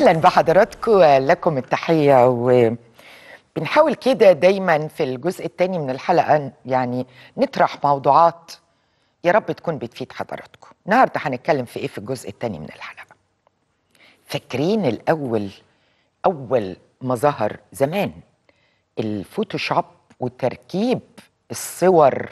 اهلا بحضراتكم لكم التحيه وبنحاول كده دايما في الجزء الثاني من الحلقه يعني نطرح موضوعات يا رب تكون بتفيد حضراتكم النهارده هنتكلم في ايه في الجزء الثاني من الحلقه فاكرين الاول اول ما ظهر زمان الفوتوشوب وتركيب الصور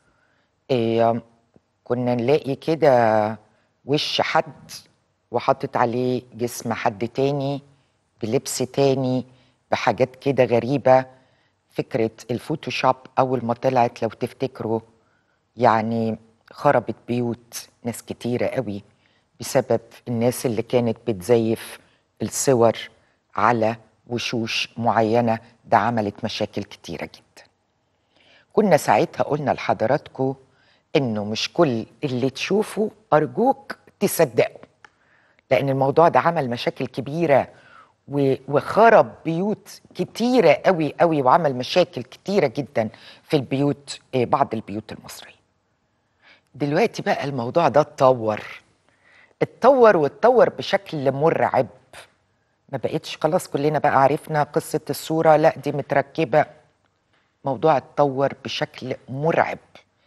إيه كنا نلاقي كده وش حد وحاطط عليه جسم حد تاني بلبس تاني بحاجات كده غريبة فكرة الفوتوشوب أول ما طلعت لو تفتكروا يعني خربت بيوت ناس كتيرة قوي بسبب الناس اللي كانت بتزيف الصور على وشوش معينة ده عملت مشاكل كتيرة جدا كنا ساعتها قلنا لحضراتكم انه مش كل اللي تشوفه ارجوك تصدقوا لان الموضوع ده عمل مشاكل كبيره و- وخرب بيوت كتيره قوي قوي وعمل مشاكل كتيره جدا في البيوت آه، بعض البيوت المصريه دلوقتي بقى الموضوع ده اتطور اتطور واتطور بشكل مرعب ما بقتش خلاص كلنا بقى عرفنا قصه الصوره لا دي متركبه موضوع اتطور بشكل مرعب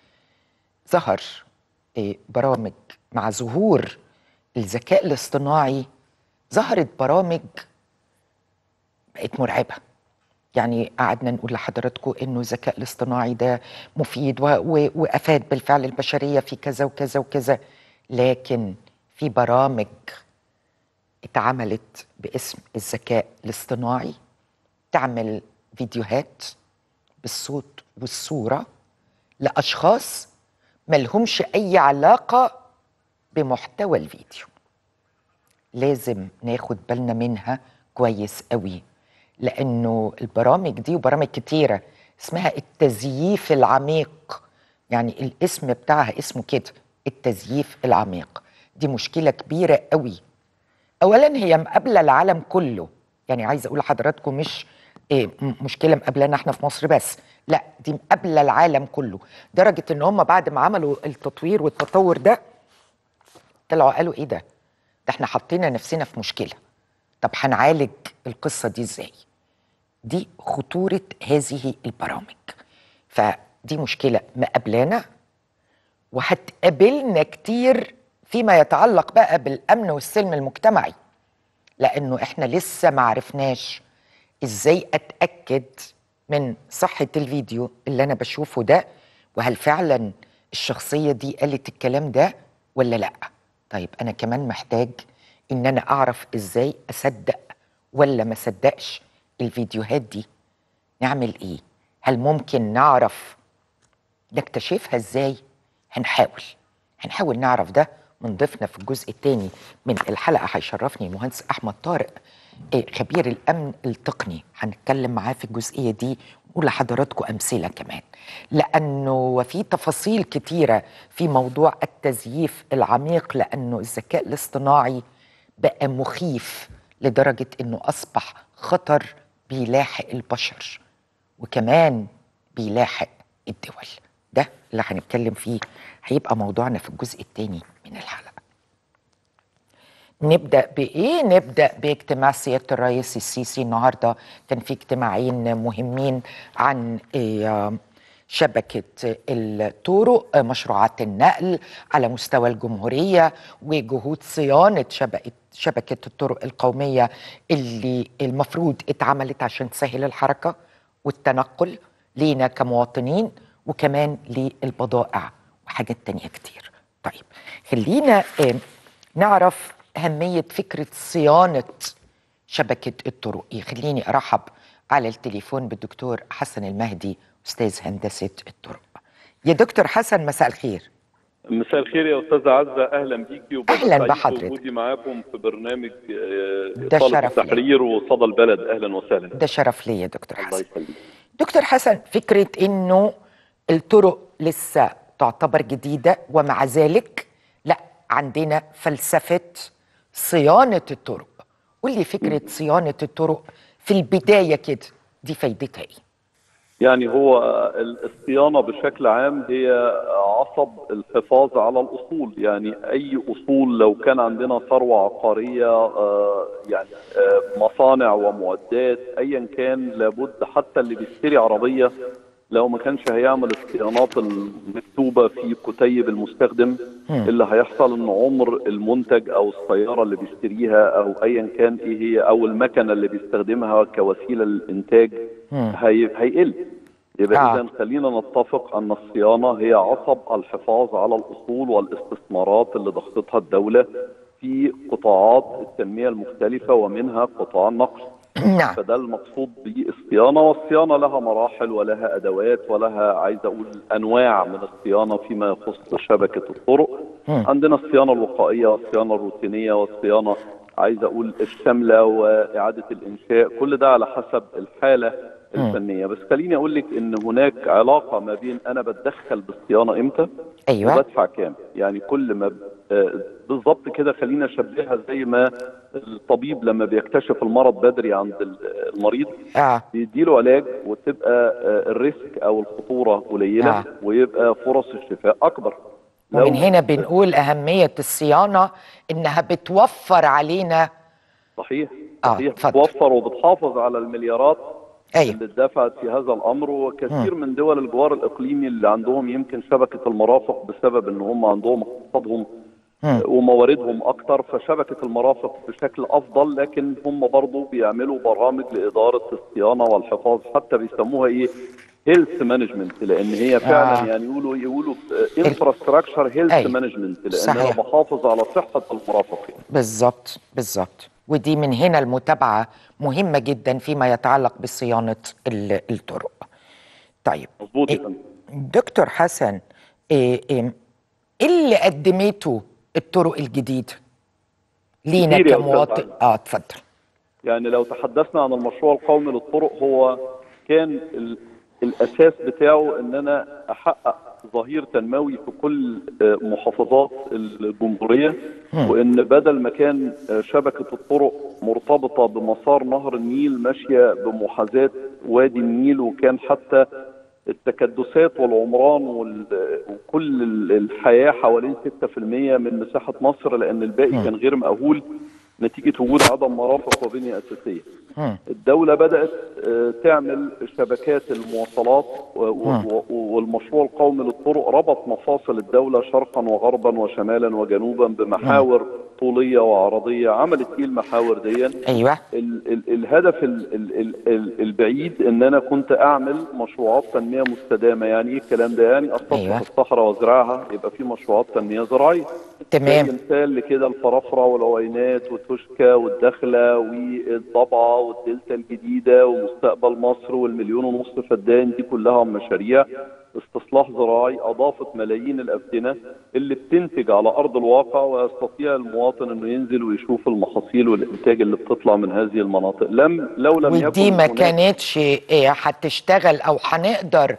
ظهر آه، برامج مع ظهور الذكاء الاصطناعي ظهرت برامج بقت مرعبة يعني قعدنا نقول لحضراتكم انه الذكاء الاصطناعي ده مفيد و- و- وافاد بالفعل البشريه في كذا وكذا وكذا لكن في برامج اتعملت باسم الذكاء الاصطناعي تعمل فيديوهات بالصوت والصوره لاشخاص ملهمش اي علاقه بمحتوى الفيديو لازم ناخد بالنا منها كويس قوي لانه البرامج دي وبرامج كتيره اسمها التزييف العميق يعني الاسم بتاعها اسمه كده التزييف العميق دي مشكله كبيره قوي اولا هي مقابله العالم كله يعني عايزه اقول لحضراتكم مش إيه م- مشكله مقابلانا احنا في مصر بس لا دي مقابله العالم كله درجه ان هم بعد ما عملوا التطوير والتطور ده طلعوا قالوا ايه ده ده احنا حطينا نفسنا في مشكله طب هنعالج القصه دي ازاي دي خطوره هذه البرامج فدي مشكله مقابلانا وهتقابلنا كتير فيما يتعلق بقى بالامن والسلم المجتمعي لانه احنا لسه ما عرفناش ازاي اتاكد من صحه الفيديو اللي انا بشوفه ده وهل فعلا الشخصيه دي قالت الكلام ده ولا لا طيب انا كمان محتاج ان انا اعرف ازاي اصدق ولا ما صدقش الفيديوهات دي نعمل ايه هل ممكن نعرف نكتشفها ازاي هنحاول هنحاول نعرف ده من ضيفنا في الجزء الثاني من الحلقه هيشرفني المهندس احمد طارق إيه، خبير الامن التقني هنتكلم معاه في الجزئيه دي ونقول لحضراتكم امثله كمان لانه وفي تفاصيل كتيره في موضوع التزييف العميق لانه الذكاء الاصطناعي بقى مخيف لدرجه انه اصبح خطر بيلاحق البشر وكمان بيلاحق الدول ده اللي هنتكلم فيه هيبقى موضوعنا في الجزء الثاني من الحلقه نبدا بايه نبدا باجتماع سياده الرئيس السيسي النهارده كان في اجتماعين مهمين عن إيه، شبكه الطرق مشروعات النقل على مستوى الجمهوريه وجهود صيانه شبكه شبكه الطرق القوميه اللي المفروض اتعملت عشان تسهل الحركه والتنقل لينا كمواطنين وكمان للبضائع وحاجات تانية كتير طيب خلينا آه، نعرف أهمية فكرة صيانة شبكة الطرق إيه خليني أرحب على التليفون بالدكتور حسن المهدي أستاذ هندسة الطرق يا دكتور حسن مساء الخير مساء الخير يا استاذه عزه اهلا بيكي وببقى أهلاً سعيد بحضرتك. بوجودي معاكم في برنامج آه، ده إطالة شرف لي. التحرير وصدى البلد اهلا وسهلا ده شرف لي يا دكتور الله حسن يخليك دكتور حسن فكرة إنه الطرق لسه تعتبر جديدة ومع ذلك لا عندنا فلسفة صيانة الطرق قول لي فكرة صيانة الطرق في البداية كده دي فايدتها إيه؟ يعني هو ال- الصيانة بشكل عام هي عصب الحفاظ على الأصول يعني أي أصول لو كان عندنا ثروة عقارية آه، يعني آه، مصانع ومعدات أيا كان لابد حتى اللي بيشتري عربية لو ما كانش هيعمل الصيانات المكتوبة في كتيب المستخدم اللي هيحصل ان عمر المنتج او السيارة اللي بيشتريها او ايا كان ايه هي او المكنة اللي بيستخدمها كوسيلة للانتاج هي هيقل يبقى آه. اذا خلينا نتفق ان الصيانة هي عصب الحفاظ على الاصول والاستثمارات اللي ضختها الدولة في قطاعات التنمية المختلفة ومنها قطاع النقل نعم فده المقصود بالصيانه والصيانه لها مراحل ولها ادوات ولها عايز اقول انواع من الصيانه فيما يخص شبكه الطرق عندنا الصيانه الوقائيه والصيانه الروتينيه والصيانه عايز اقول الشامله واعاده الانشاء كل ده على حسب الحاله الفنيه بس خليني اقول لك ان هناك علاقه ما بين انا بتدخل بالصيانه امتى ايوه وبدفع كام يعني كل ما ب- آه، بالظبط كده خلينا اشبهها زي ما الطبيب لما بيكتشف المرض بدري عند ال- المريض اه بيديله علاج وتبقى آه، الريسك او الخطوره قليله آه. ويبقى فرص الشفاء اكبر لو- ومن هنا بنقول أهمية الصيانة إنها بتوفر علينا صحيح آه، صحيح اتفضل. بتوفر وبتحافظ على المليارات أيوة. اللي اتدفعت في هذا الامر وكثير من دول الجوار الاقليمي اللي عندهم يمكن شبكه المرافق بسبب ان هم عندهم اقتصادهم ومواردهم اكتر فشبكه المرافق بشكل افضل لكن هم برضو بيعملوا برامج لاداره الصيانه والحفاظ حتى بيسموها ايه هيلث مانجمنت لان هي فعلا آه. يعني يقولوا يقولوا انفراستراكشر هيلث أيوة. مانجمنت لان صحيح. انا بحافظ على صحه المرافق يعني. بالظبط بالظبط ودي من هنا المتابعة مهمة جدا فيما يتعلق بصيانة ال- الطرق طيب مظبوط يا إيه، فندم. دكتور حسن إيه إيه إيه اللي قدمته الطرق الجديدة لينا كتير يا أستاذ كمواطن علي. اه اتفضل يعني لو تحدثنا عن المشروع القومي للطرق هو كان ال- الاساس بتاعه ان انا احقق ظهير تنموي في كل آه، محافظات الجمهوريه وان بدل ما كان آه، شبكه الطرق مرتبطه بمسار نهر النيل ماشيه بمحاذاه وادي النيل وكان حتى التكدسات والعمران وال- وكل ال- الحياه حوالين 6% من مساحه مصر لان الباقي كان غير مأهول نتيجه وجود عدم مرافق وبنيه اساسيه. الدوله بدات آه، تعمل شبكات المواصلات و- و- و- والمشروع القومي للطرق ربط مفاصل الدوله شرقا وغربا وشمالا وجنوبا بمحاور طوليه وعرضيه عملت ايه المحاور دي؟ ايوه ال ال الهدف ال ال ال ال البعيد ان انا كنت اعمل مشروعات تنميه مستدامه يعني ايه الكلام ده يعني استصلح أيوة. الصحراء وازرعها يبقى في مشروعات تنميه زراعيه تمام. زي مثال لكده الفرافره والعوينات وتوشكا والدخله والضبعه والدلتا الجديده ومستقبل مصر والمليون ونص فدان دي كلها مشاريع استصلاح زراعي اضافت ملايين الافدنه اللي بتنتج على ارض الواقع ويستطيع المواطن انه ينزل ويشوف المحاصيل والانتاج اللي بتطلع من هذه المناطق لم لو لم يكن ودي ما هناك- كانتش إيه، هتشتغل او هنقدر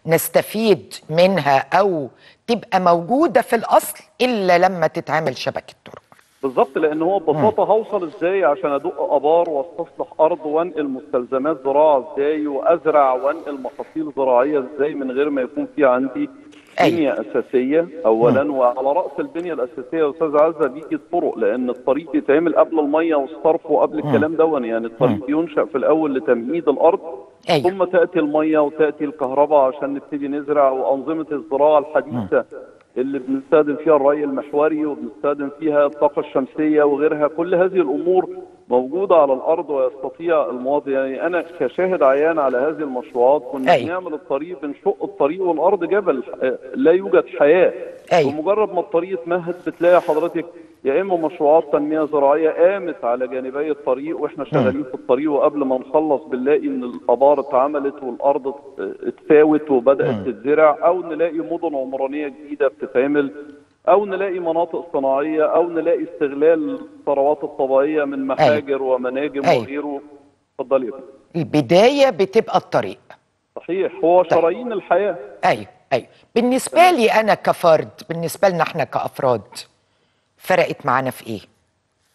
نستفيد منها او تبقى موجودة في الاصل الا لما تتعمل شبكة طرق بالظبط لان هو ببساطه هوصل ازاي عشان ادق ابار واستصلح ارض وانقل مستلزمات زراعه ازاي وازرع وانقل محاصيل زراعيه ازاي من غير ما يكون في عندي أيوة. بنيه اساسيه اولا وعلى راس البنيه الاساسيه يا استاذ عزه بيجي الطرق لان الطريق بيتعمل قبل الميه والصرف وقبل الكلام دون يعني الطريق بينشا في الاول لتمهيد الارض أيوة. ثم تاتي الميه وتاتي الكهرباء عشان نبتدي نزرع وانظمه الزراعه الحديثه اللي بنستخدم فيها الري المحوري وبنستخدم فيها الطاقة الشمسية وغيرها كل هذه الأمور موجودة على الأرض ويستطيع المواطن يعني أنا كشاهد عيان على هذه المشروعات كنا أيوة. بنعمل الطريق بنشق الطريق والأرض جبل آه، لا يوجد حياة أيوة. بمجرد ما الطريق اتمهد بتلاقي حضرتك يا اما مشروعات تنميه زراعيه قامت على جانبي الطريق واحنا شغالين في الطريق وقبل ما نخلص بنلاقي ان الابار اتعملت والارض اتفاوت وبدات تتزرع او نلاقي مدن عمرانيه جديده بتتعمل او نلاقي مناطق صناعيه او نلاقي استغلال الثروات الطبيعيه من محاجر ومناجم أيوة. وغيره اتفضل يا فندم. البداية بتبقى الطريق صحيح هو شرايين الحياه ايوه ايوه بالنسبة لي انا كفرد بالنسبة لنا احنا كافراد فرقت معانا في ايه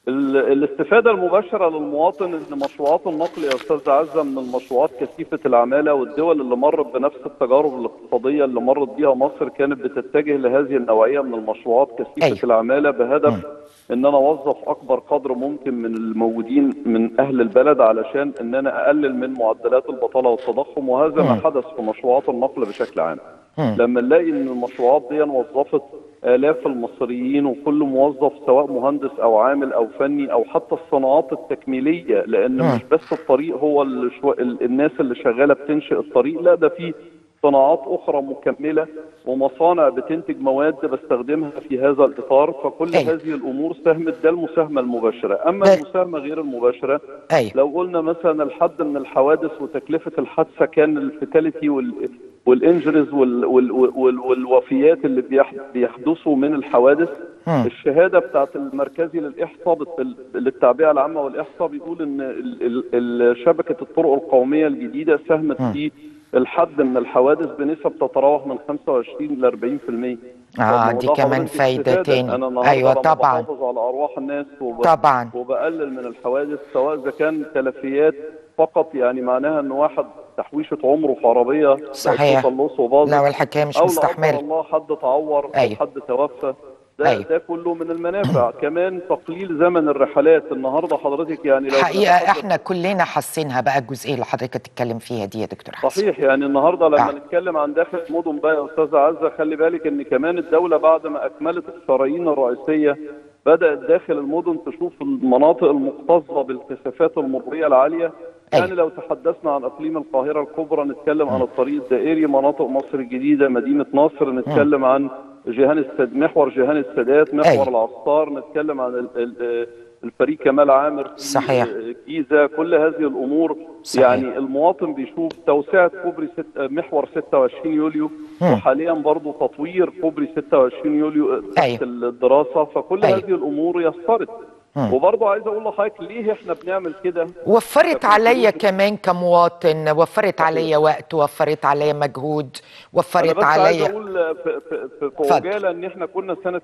ال- الاستفادة المباشرة للمواطن ان مشروعات النقل يا استاذ عزة من المشروعات كثيفة العمالة والدول اللي مرت بنفس التجارب الاقتصادية اللي مرت بيها مصر كانت بتتجه لهذه النوعية من المشروعات كثيفة أيوة. العمالة بهدف ان انا اوظف اكبر قدر ممكن من الموجودين من اهل البلد علشان ان انا اقلل من معدلات البطالة والتضخم وهذا ما حدث في مشروعات النقل بشكل عام. لما نلاقي ان المشروعات دي وظفت آلاف المصريين وكل موظف سواء مهندس أو عامل أو فني أو حتى الصناعات التكميلية لأن مش بس الطريق هو اللي شو... ال- الناس اللي شغالة بتنشئ الطريق لا ده في صناعات أخرى مكملة ومصانع بتنتج مواد بستخدمها في هذا الإطار فكل أيوة. هذه الأمور ساهمت ده المساهمة المباشرة أما ده- المساهمة غير المباشرة أيوة. لو قلنا مثلا الحد من الحوادث وتكلفة الحادثة كان الفتاليتي وال والانجريز وال وال وال والوفيات اللي بيح- بيحدثوا من الحوادث الشهاده بتاعت المركزي للاحصاء بت- للتعبئه العامه والاحصاء بيقول ان ال- ال- ال- شبكه الطرق القوميه الجديده ساهمت في الحد من الحوادث بنسب تتراوح من 25 ل 40% آه، طب ما دي هو ده كمان حضرتك فايدة استفادة. تاني. أنا النهاردة أيوة لما طبعاً. بحافظ على ارواح الناس وب... طبعاً. وبقلل من الحوادث سواء اذا كان تلفيات فقط يعني معناها ان واحد تحويشه عمره في عربيه صحيح. خلص وباظت لا والحكاية مش او لا مستحملة. قدر الله حد تعور او أيوة. حد توفى ده أيوة. ده كله من المنافع كمان تقليل زمن الرحلات النهارده حضرتك يعني لو حقيقة بنتحدث- احنا كلنا حاسينها بقى الجزئية اللي حضرتك تتكلم فيها دي يا دكتور حسن صحيح يعني النهارده لما آه. نتكلم عن داخل المدن بقى يا استاذه عزه خلي بالك ان كمان الدوله بعد ما اكملت الشرايين الرئيسيه بدات داخل المدن تشوف المناطق المكتظه بالكثافات المروريه العاليه أيوة. يعني لو تحدثنا عن اقليم القاهره الكبرى نتكلم عن الطريق الدائري مناطق مصر الجديده مدينه نصر نتكلم عن جيهان السد محور جيهان السادات محور أيوة. العصار نتكلم عن ال- ال- الفريق كمال عامر في صحيح. الجيزه كل هذه الامور صحيح. يعني المواطن بيشوف توسعه كوبري ست محور 26 يوليو وحاليا برضو تطوير كوبري 26 يوليو تحت أيوة. الدراسه فكل أيوة. هذه الامور يسرت وبرضو عايز اقول لحضرتك ليه احنا بنعمل كده وفرت عليا كمان كمواطن وفرت عليا وقت وفرت عليا مجهود انا وفرت بس عايز عليا اقول في في في, في اتفضل. عجاله ان احنا كنا سنه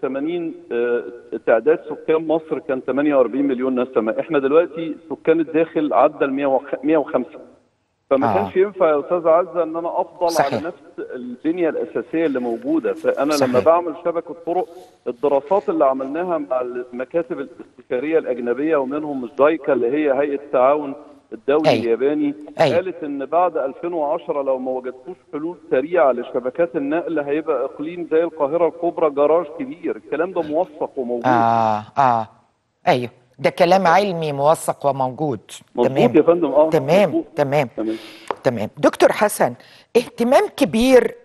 86 آه، تعداد سكان مصر كان 48 مليون نسمه احنا دلوقتي سكان الداخل عدى ال 105 فما آه. كانش ينفع يا استاذ عزه ان انا افضل صحيح. على نفس البنيه الاساسيه اللي موجوده فانا صحيح. لما بعمل شبكه طرق الدراسات اللي عملناها مع المكاتب الاستشاريه الاجنبيه ومنهم الجايكا اللي هي هيئه التعاون الدولي أيوة. الياباني أيوة. قالت ان بعد 2010 لو ما وجدتوش حلول سريعه لشبكات النقل هيبقى اقليم زي القاهره الكبرى جراج كبير الكلام ده موثق وموجود اه اه ايوه ده كلام علمي موثق وموجود مظبوط يا تمام فندم اه تمام مظبوط. تمام تمام تمام دكتور حسن اهتمام كبير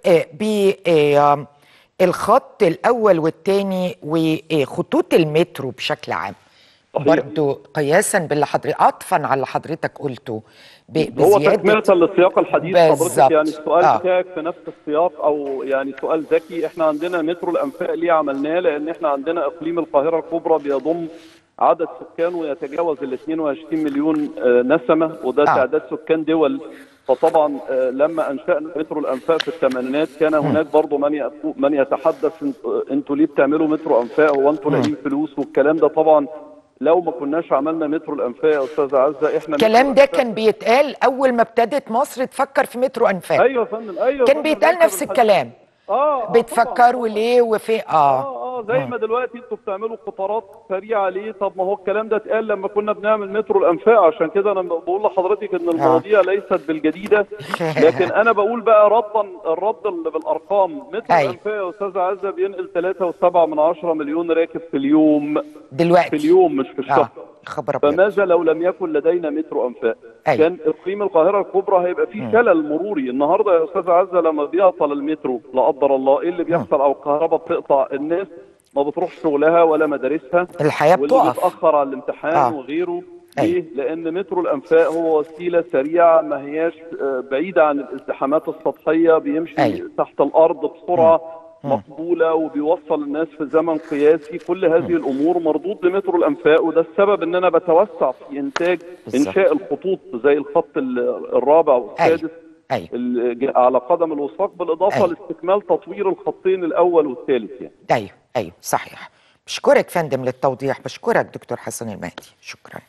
بالخط الاول والثاني وخطوط المترو بشكل عام صحيح. برضو قياسا باللي حضرتك عطفا على اللي حضرتك قلته ب- هو بزياده تكملة للسياق الحديث بالظبط. حضرتك يعني السؤال آه. بتاعك في نفس السياق او يعني سؤال ذكي احنا عندنا مترو الانفاق ليه عملناه لان احنا عندنا اقليم القاهره الكبرى بيضم عدد سكانه يتجاوز ال 22 مليون آه، نسمه وده آه. تعداد سكان دول فطبعا آه، لما انشانا مترو الانفاق في الثمانينات كان هناك برضه من يأتو- من يتحدث انت- انتوا ليه بتعملوا مترو انفاق هو انتوا لاقيين فلوس والكلام ده طبعا لو ما كناش عملنا مترو الانفاق يا استاذ عزه احنا الكلام مترو ده الأنفاق- كان بيتقال اول ما ابتدت مصر تفكر في مترو انفاق ايوه يا فندم ايوه كان يا فندم، بيتقال لسه نفس بنحدد- الكلام اه آه، بتفكروا طبعاً. ليه وفي اه اه اه زي ما دلوقتي انتوا بتعملوا قطارات سريعه ليه طب ما هو الكلام ده اتقال لما كنا بنعمل مترو الانفاق عشان كده انا بقول لحضرتك ان المواضيع ليست بالجديده لكن انا بقول بقى ردا الرد اللي بالارقام مترو أي. الانفاق يا استاذ عزه بينقل 3.7 من 10 مليون راكب في اليوم دلوقتي في اليوم مش في الشهر اه خبر ابيض فماذا لو لم يكن لدينا مترو انفاق؟ أيوة. كان اقليم القاهره الكبرى هيبقى فيه شلل مروري، النهارده يا استاذ عزه لما بيعطل المترو لا قدر الله ايه اللي بيحصل او الكهرباء بتقطع الناس ما بتروح شغلها ولا مدارسها الحياه واللي بتقف بيتاخر على الامتحان آه. وغيره أيوة. ليه؟ لان مترو الانفاق هو وسيله سريعه ما هياش آه، بعيده عن الازدحامات السطحيه بيمشي أيوة. تحت الارض بسرعه مقبوله وبيوصل الناس في زمن قياسي كل هذه الامور مردود لمترو الانفاق وده السبب ان انا بتوسع في انتاج بالظبط. انشاء الخطوط زي الخط ال- الرابع والسادس ايوه ال- على قدم الوثاق بالاضافه أيوة. لاستكمال تطوير الخطين الاول والثالث يعني ايوه ايوه صحيح بشكرك فندم للتوضيح بشكرك دكتور حسن المهدي شكرا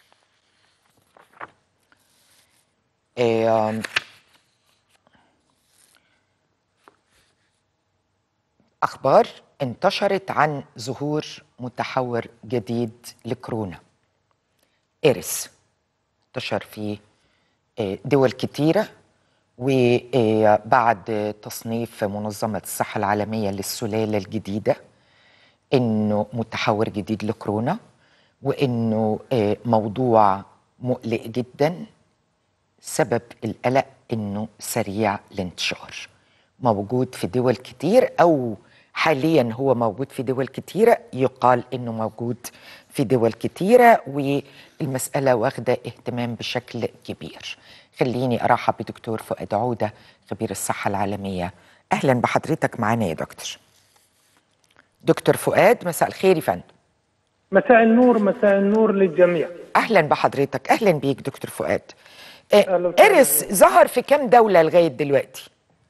إيه، آم، أخبار انتشرت عن ظهور متحور جديد لكورونا إيرس انتشر في آه، دول كتيرة وبعد تصنيف منظمة الصحة العالمية للسلالة الجديدة انه متحور جديد لكورونا وانه آه، موضوع مقلق جدا سبب القلق انه سريع الانتشار موجود في دول كتير او حاليا هو موجود في دول كتيرة يقال انه موجود في دول كتيرة والمسألة واخدة اهتمام بشكل كبير خليني ارحب بدكتور فؤاد عودة خبير الصحة العالمية اهلا بحضرتك معانا يا دكتور دكتور فؤاد مساء الخير يا فندم مساء النور مساء النور للجميع اهلا بحضرتك اهلا بيك دكتور فؤاد آه، أهلا وسهلا. ارس ظهر في كام دولة لغاية دلوقتي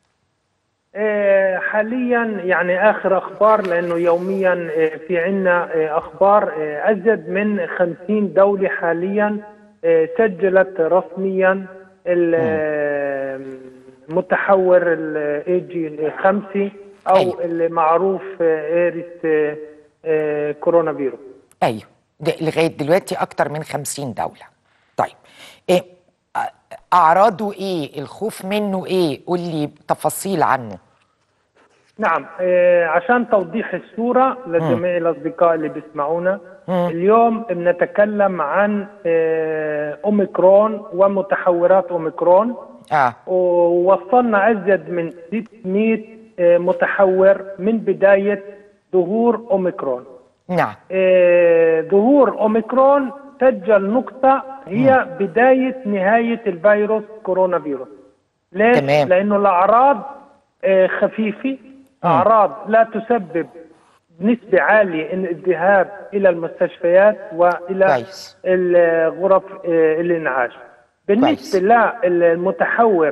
آه، حاليا يعني اخر اخبار لانه يوميا آه، في عنا آه، اخبار آه، ازيد من 50 دوله حاليا آه، سجلت رسميا ال- آه، المتحور الاي جي 5 او أيوة. المعروف آه، ايرس آه، آه، كورونا فيروس ايوه ده لغايه دلوقتي اكتر من 50 دوله طيب إيه أ- اعراضه ايه الخوف منه ايه قول لي تفاصيل عنه نعم آه، عشان توضيح الصورة لجميع الأصدقاء اللي بيسمعونا اليوم بنتكلم عن آه، أوميكرون ومتحورات أوميكرون اه ووصلنا أزيد من 600 آه، متحور من بداية ظهور أوميكرون نعم آه، ظهور أوميكرون سجل نقطة هي بداية نهاية الفيروس كورونا فيروس ليش؟ تمام. لأنه الأعراض آه، خفيفة أعراض لا تسبب نسبة عالية إن الذهاب إلى المستشفيات وإلى كويس. الغرف آه، الإنعاش بالنسبة للمتحور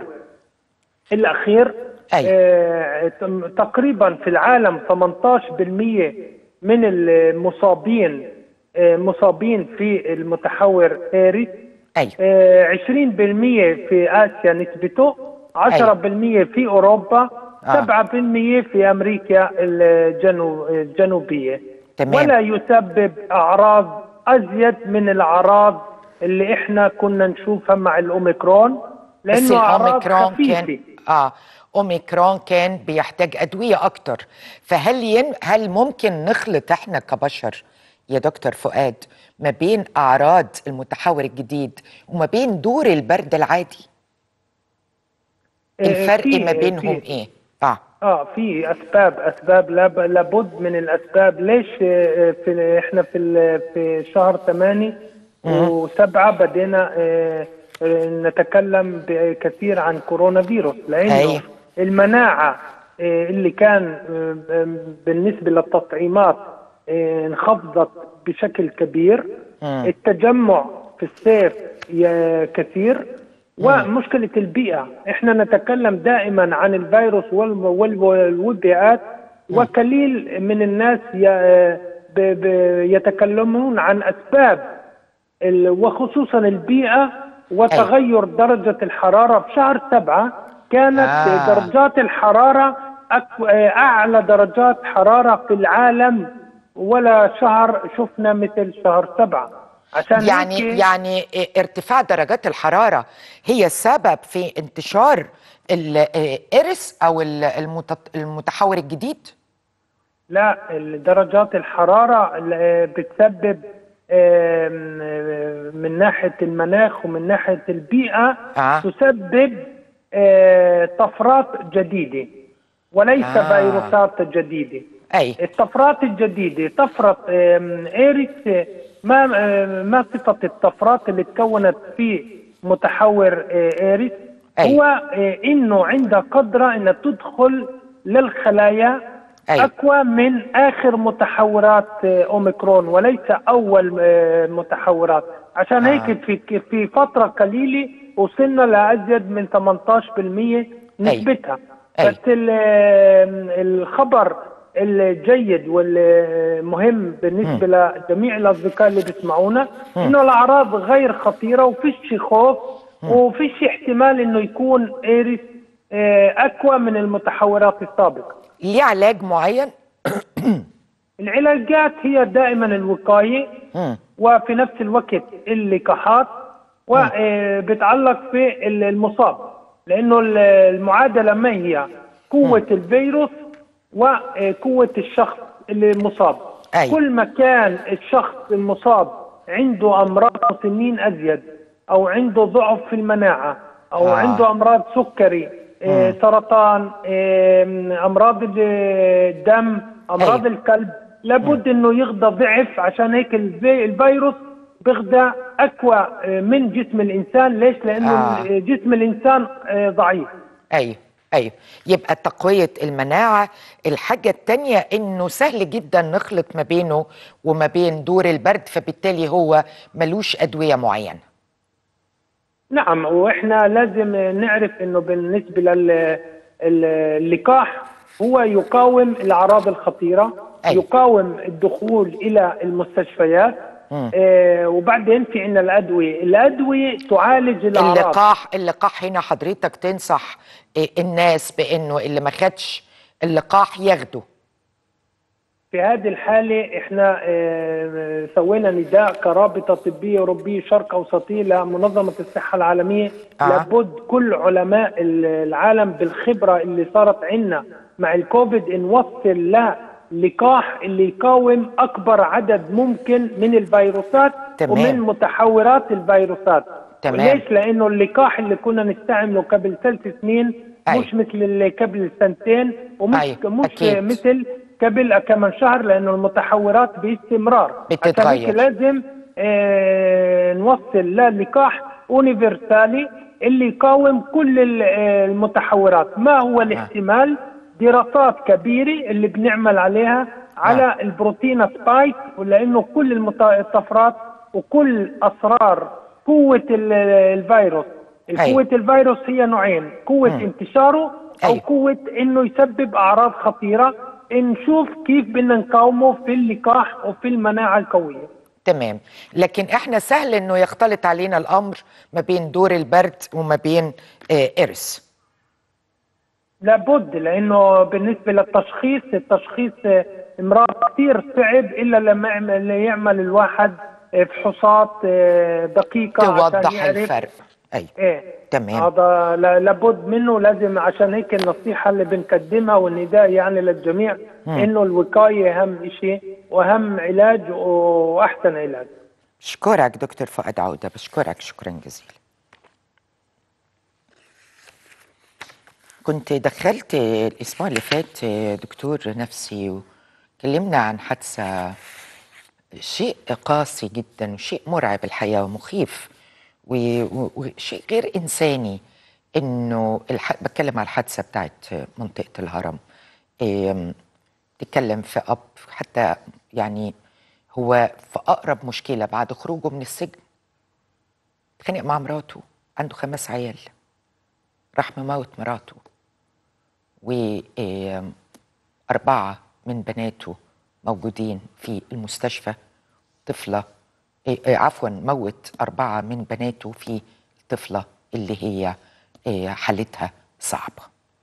الأخير أيوة. آه، تم- تقريبا في العالم 18% من المصابين آه، مصابين في المتحور إيريس ايوه آه، 20% في آسيا نسبته 10% في أوروبا آه. 7% في أمريكا الجنو- الجنوبية تمام. ولا يسبب أعراض أزيد من الأعراض اللي إحنا كنا نشوفها مع الأوميكرون بس لأنه أعراض الاوميكرون خفيفة كان اه اوميكرون كان بيحتاج ادويه اكتر فهل ين... هل ممكن نخلط احنا كبشر يا دكتور فؤاد ما بين اعراض المتحور الجديد وما بين دور البرد العادي آه، الفرق في- ما بينهم في- ايه اه اه في اسباب اسباب لاب- لابد من الاسباب ليش آه، في احنا في ال- في شهر 8 وسبعة بدينا آه، آه، نتكلم كثير عن كورونا فيروس لانه أيوة. المناعة آه، اللي كان آه، آه، بالنسبة للتطعيمات آه، انخفضت بشكل كبير التجمع في الصيف ي- كثير ومشكلة البيئة احنا نتكلم دائما عن الفيروس وال- وال- والوباءات وقليل من الناس ي- ب- ب- يتكلمون عن أسباب ال- وخصوصا البيئة وتغير درجة الحرارة في شهر سبعة كانت آه. آه. درجات الحرارة أك- آه، أعلى درجات حرارة في العالم ولا شهر شفنا مثل شهر سبعة عشان يعني هيك- يعني ارتفاع درجات الحراره هي السبب في انتشار الارس او ال- المت- المتحور الجديد لا درجات الحرارة ال- بتسبب آم، آه، من ناحية المناخ ومن ناحية البيئة آه. تسبب آه، طفرات جديدة وليس آه. فيروسات جديدة اي الطفرات الجديدة طفرة آم، إيريكس آه، ما آه، ما صفة الطفرات اللي تكونت في متحور آه، إيريكس أي. هو آه، إنه عندها قدرة إنها تدخل للخلايا أي. أقوى من آخر متحورات آه، أوميكرون وليس أول آه، متحورات عشان آه. هيك في في فترة قليلة وصلنا لأزيد من 18% نسبتها أي. بس ال- الخبر الجيد والمهم بالنسبه لجميع الاصدقاء اللي بيسمعونا انه الاعراض غير خطيره وفيش خوف وفيش احتمال انه يكون ايرس آه، اقوى من المتحورات السابقه ليه علاج معين العلاجات هي دائما الوقايه مم. وفي نفس الوقت اللقاحات وبتعلق في المصاب لانه ال- المعادله ما هي قوه الفيروس وقوه الشخص اللي مصاب أي. كل ما كان الشخص المصاب عنده امراض مسنين ازيد او عنده ضعف في المناعه او آه. آه. عنده امراض سكري آه، سرطان آه، امراض الدم امراض أيوة. القلب لابد انه يغدى ضعف عشان هيك الفي- الفيروس بيغدى اقوى آه، من جسم الانسان ليش لانه آه. آه. جسم الانسان آه، ضعيف ايوه ايوه يبقى تقويه المناعه الحاجه التانية انه سهل جدا نخلط ما بينه وما بين دور البرد فبالتالي هو ملوش ادويه معينه نعم واحنا لازم نعرف انه بالنسبه للقاح هو يقاوم الاعراض الخطيره أيوة. يقاوم الدخول الى المستشفيات آه وبعدين في عندنا الادويه الادويه تعالج الاعراض اللقاح اللقاح هنا حضرتك تنصح إيه، الناس بانه اللي ما خدش اللقاح ياخده في هذه الحالة احنا اه سوينا نداء كرابطة طبية أوروبية شرق أوسطية لمنظمة الصحة العالمية آه. آه. لابد كل علماء ال- العالم بالخبرة اللي صارت عندنا مع الكوفيد نوصل للقاح اللي يقاوم أكبر عدد ممكن من الفيروسات تمام. ومن متحورات الفيروسات تمام. ليش؟ لأنه اللقاح اللي كنا نستعمله قبل ثلاث سنين أي. مش مثل اللي قبل سنتين ومش أي، مش أكيد. مثل قبل كم شهر لانه المتحورات باستمرار بتتغير. عشان هيك لازم آه نوصل للقاح اونيفرسالي اللي يقاوم كل ال- آه، المتحورات ما هو الاحتمال دراسات كبيره اللي بنعمل عليها على البروتين سبايك ولانه كل المت- الطفرات وكل اسرار قوه ال- الفيروس أي. قوه الفيروس هي نوعين قوه انتشاره او أي. قوة انه يسبب اعراض خطيرة نشوف كيف بدنا نقاومه في اللقاح وفي المناعة القوية تمام لكن احنا سهل انه يختلط علينا الامر ما بين دور البرد وما بين آه، ارث لابد لانه بالنسبة للتشخيص التشخيص آه، امراض كثير صعب الا لما يعمل, يعمل الواحد آه، فحوصات آه، دقيقة عشان توضح يعرف الفرق ايوه ايه تمام. هذا لا- لابد منه لازم عشان هيك النصيحة اللي بنقدمها والنداء يعني للجميع انه الوقاية اهم شيء واهم علاج واحسن علاج بشكرك دكتور فؤاد عودة بشكرك شكرا جزيلا كنت دخلت الأسبوع اللي فات دكتور نفسي وكلمنا عن حادثة شيء قاسي جدا وشيء مرعب الحقيقة ومخيف و- و- وشيء غير إنساني إنه الح... بتكلم على الحادثة بتاعت منطقة الهرم إيه، تتكلم في أب حتى يعني هو في أقرب مشكلة بعد خروجه من السجن اتخانق مع مراته عنده خمس عيال راح مموت مراته وأربعة من بناته موجودين في المستشفى طفلة إيه، إيه، عفوا موت أربعة من بناته في الطفلة اللي هي إيه، حالتها صعبة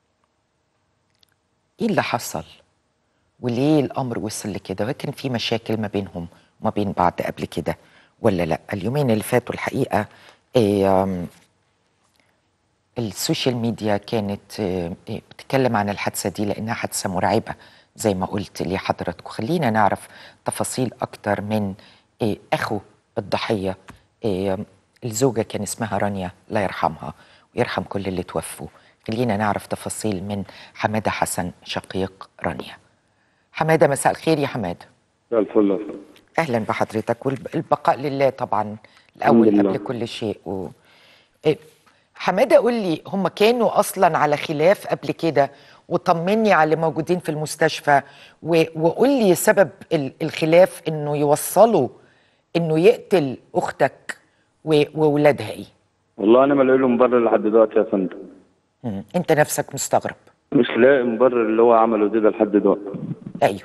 إيه اللي حصل؟ وليه الامر وصل لكده وكان في مشاكل ما بينهم وما بين بعض قبل كده ولا لا اليومين اللي فاتوا الحقيقه إيه آم، السوشيال ميديا كانت آه، إيه، بتتكلم عن الحادثه دي لانها حادثه مرعبه زي ما قلت لحضراتكم خلينا نعرف تفاصيل اكتر من إيه، اخو الضحيه إيه، الزوجه كان اسمها رانيا الله يرحمها ويرحم كل اللي توفوا خلينا نعرف تفاصيل من حماده حسن شقيق رانيا حماده مساء الخير يا حماده زي الفل يا فندم. اهلا بحضرتك والبقاء لله طبعا الاول الحمد قبل لله. كل شيء و... إيه، حماده قول لي هم كانوا اصلا على خلاف قبل كده وطمني على اللي موجودين في المستشفى و... وقول لي سبب ال- الخلاف انه يوصلوا انه يقتل اختك و... وولادها ايه والله انا ما لاقي له مبرر لحد دلوقتي يا فندم مم. انت نفسك مستغرب مش لاقي مبرر اللي هو عمله ده لحد دلوقتي ايوه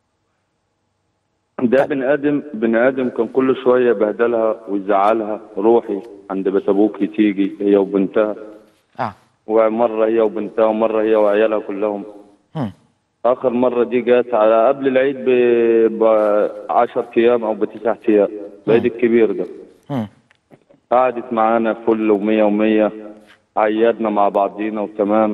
ده بني ادم بني ادم كان كل شويه يبهدلها ويزعلها روحي عند بيت ابوكي تيجي هي وبنتها اه ومره هي وبنتها ومره هي وعيالها كلهم مم. اخر مره دي جت على قبل العيد ب 10 ايام او بتسع ايام العيد الكبير ده مم. قعدت معانا فل ومية ومية عيدنا مع بعضينا وتمام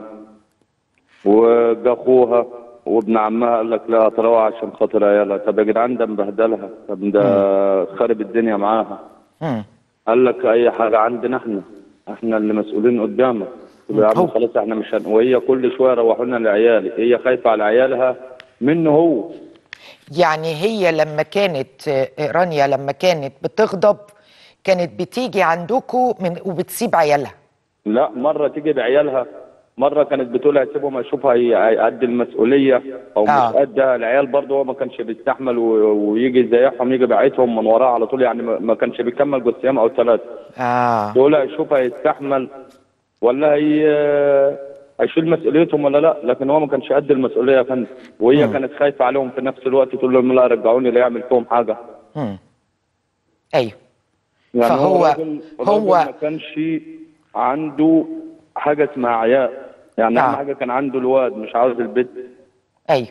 وجا اخوها وابن عمها قال لك لا تروح عشان خاطر عيالها طب يا جدعان ده مبهدلها طب ده خارب الدنيا معاها مم. قال لك اي حاجه عندنا احنا احنا اللي مسؤولين قدامك طب يا هو- عم خلاص احنا مش هن... وهي كل شويه روحوا لنا لعيالي هي خايفه على عيالها منه هو يعني هي لما كانت آه، رانيا لما كانت بتغضب كانت بتيجي عندكم من وبتسيب عيالها لا مرة تيجي بعيالها مرة كانت بتقول هسيبهم اشوفها هي قد المسؤولية او آه. مش قدها العيال برضه هو ما كانش بيستحمل و- ويجي يزيحهم يجي باعتهم من وراه على طول يعني ما ما كانش بيكمل جسيام او ثلاثة اه تقول هيشوفها يستحمل ولا هي هيشيل مسؤوليتهم ولا لا لكن هو ما كانش قد المسؤولية يا فندم وهي كانت خايفة عليهم في نفس الوقت تقول لهم لا رجعوني لا يعمل فيهم حاجة مم. ايوه يعني فهو- راجل هو- راجل ما كانش عنده حاجه اسمها عيال يعني اهم آه. حاجه كان عنده الواد مش عاوز البيت ايوه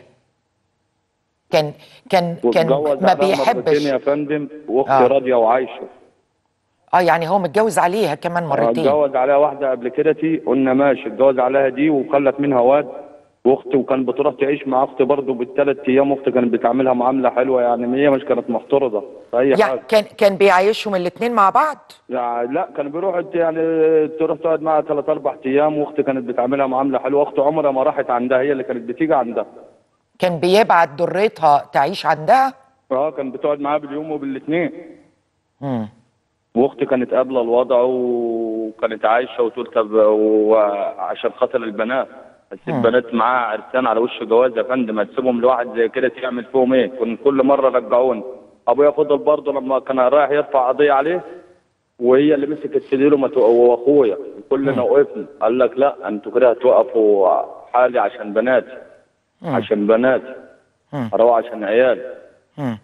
كان كان كان واتجوز ما عليها مرتين بيحبش يا فندم واختي آه. راضيه وعايشه اه يعني هو متجوز عليها كمان مرتين اتجوز عليها واحده قبل كده تي قلنا ماشي اتجوز عليها دي وخلت منها واد واختي وكان بتروح تعيش مع اختي برضه بالثلاث ايام اختي كانت بتعاملها معامله حلوه يعني هي مش كانت محترضه في اي يعني حاجه كان كان بيعيشهم الاثنين مع بعض يعني لا كان بيروح يعني تروح تقعد معاها ثلاث اربع ايام واختي كانت بتعاملها معامله حلوه اختي عمرها ما راحت عندها هي اللي كانت بتيجي عندها كان بيبعت درتها تعيش عندها اه كان بتقعد معاها باليوم وبالاثنين مم. واختي كانت قابله الوضع وكانت عايشه وتقول طب وعشان خاطر البنات هتسيب بنات معاها عرسان على وش جواز يا فندم هتسيبهم لواحد زي كده تعمل فيهم ايه؟ كن كل مره رجعوني ابويا فضل برضه لما كان رايح يرفع قضيه عليه وهي اللي مسكت سريره ما تو- واخويا كلنا وقفنا قال لك لا انتوا كده هتوقفوا حالي عشان بناتي عشان بناتي مم. اروح عشان عيالي مم.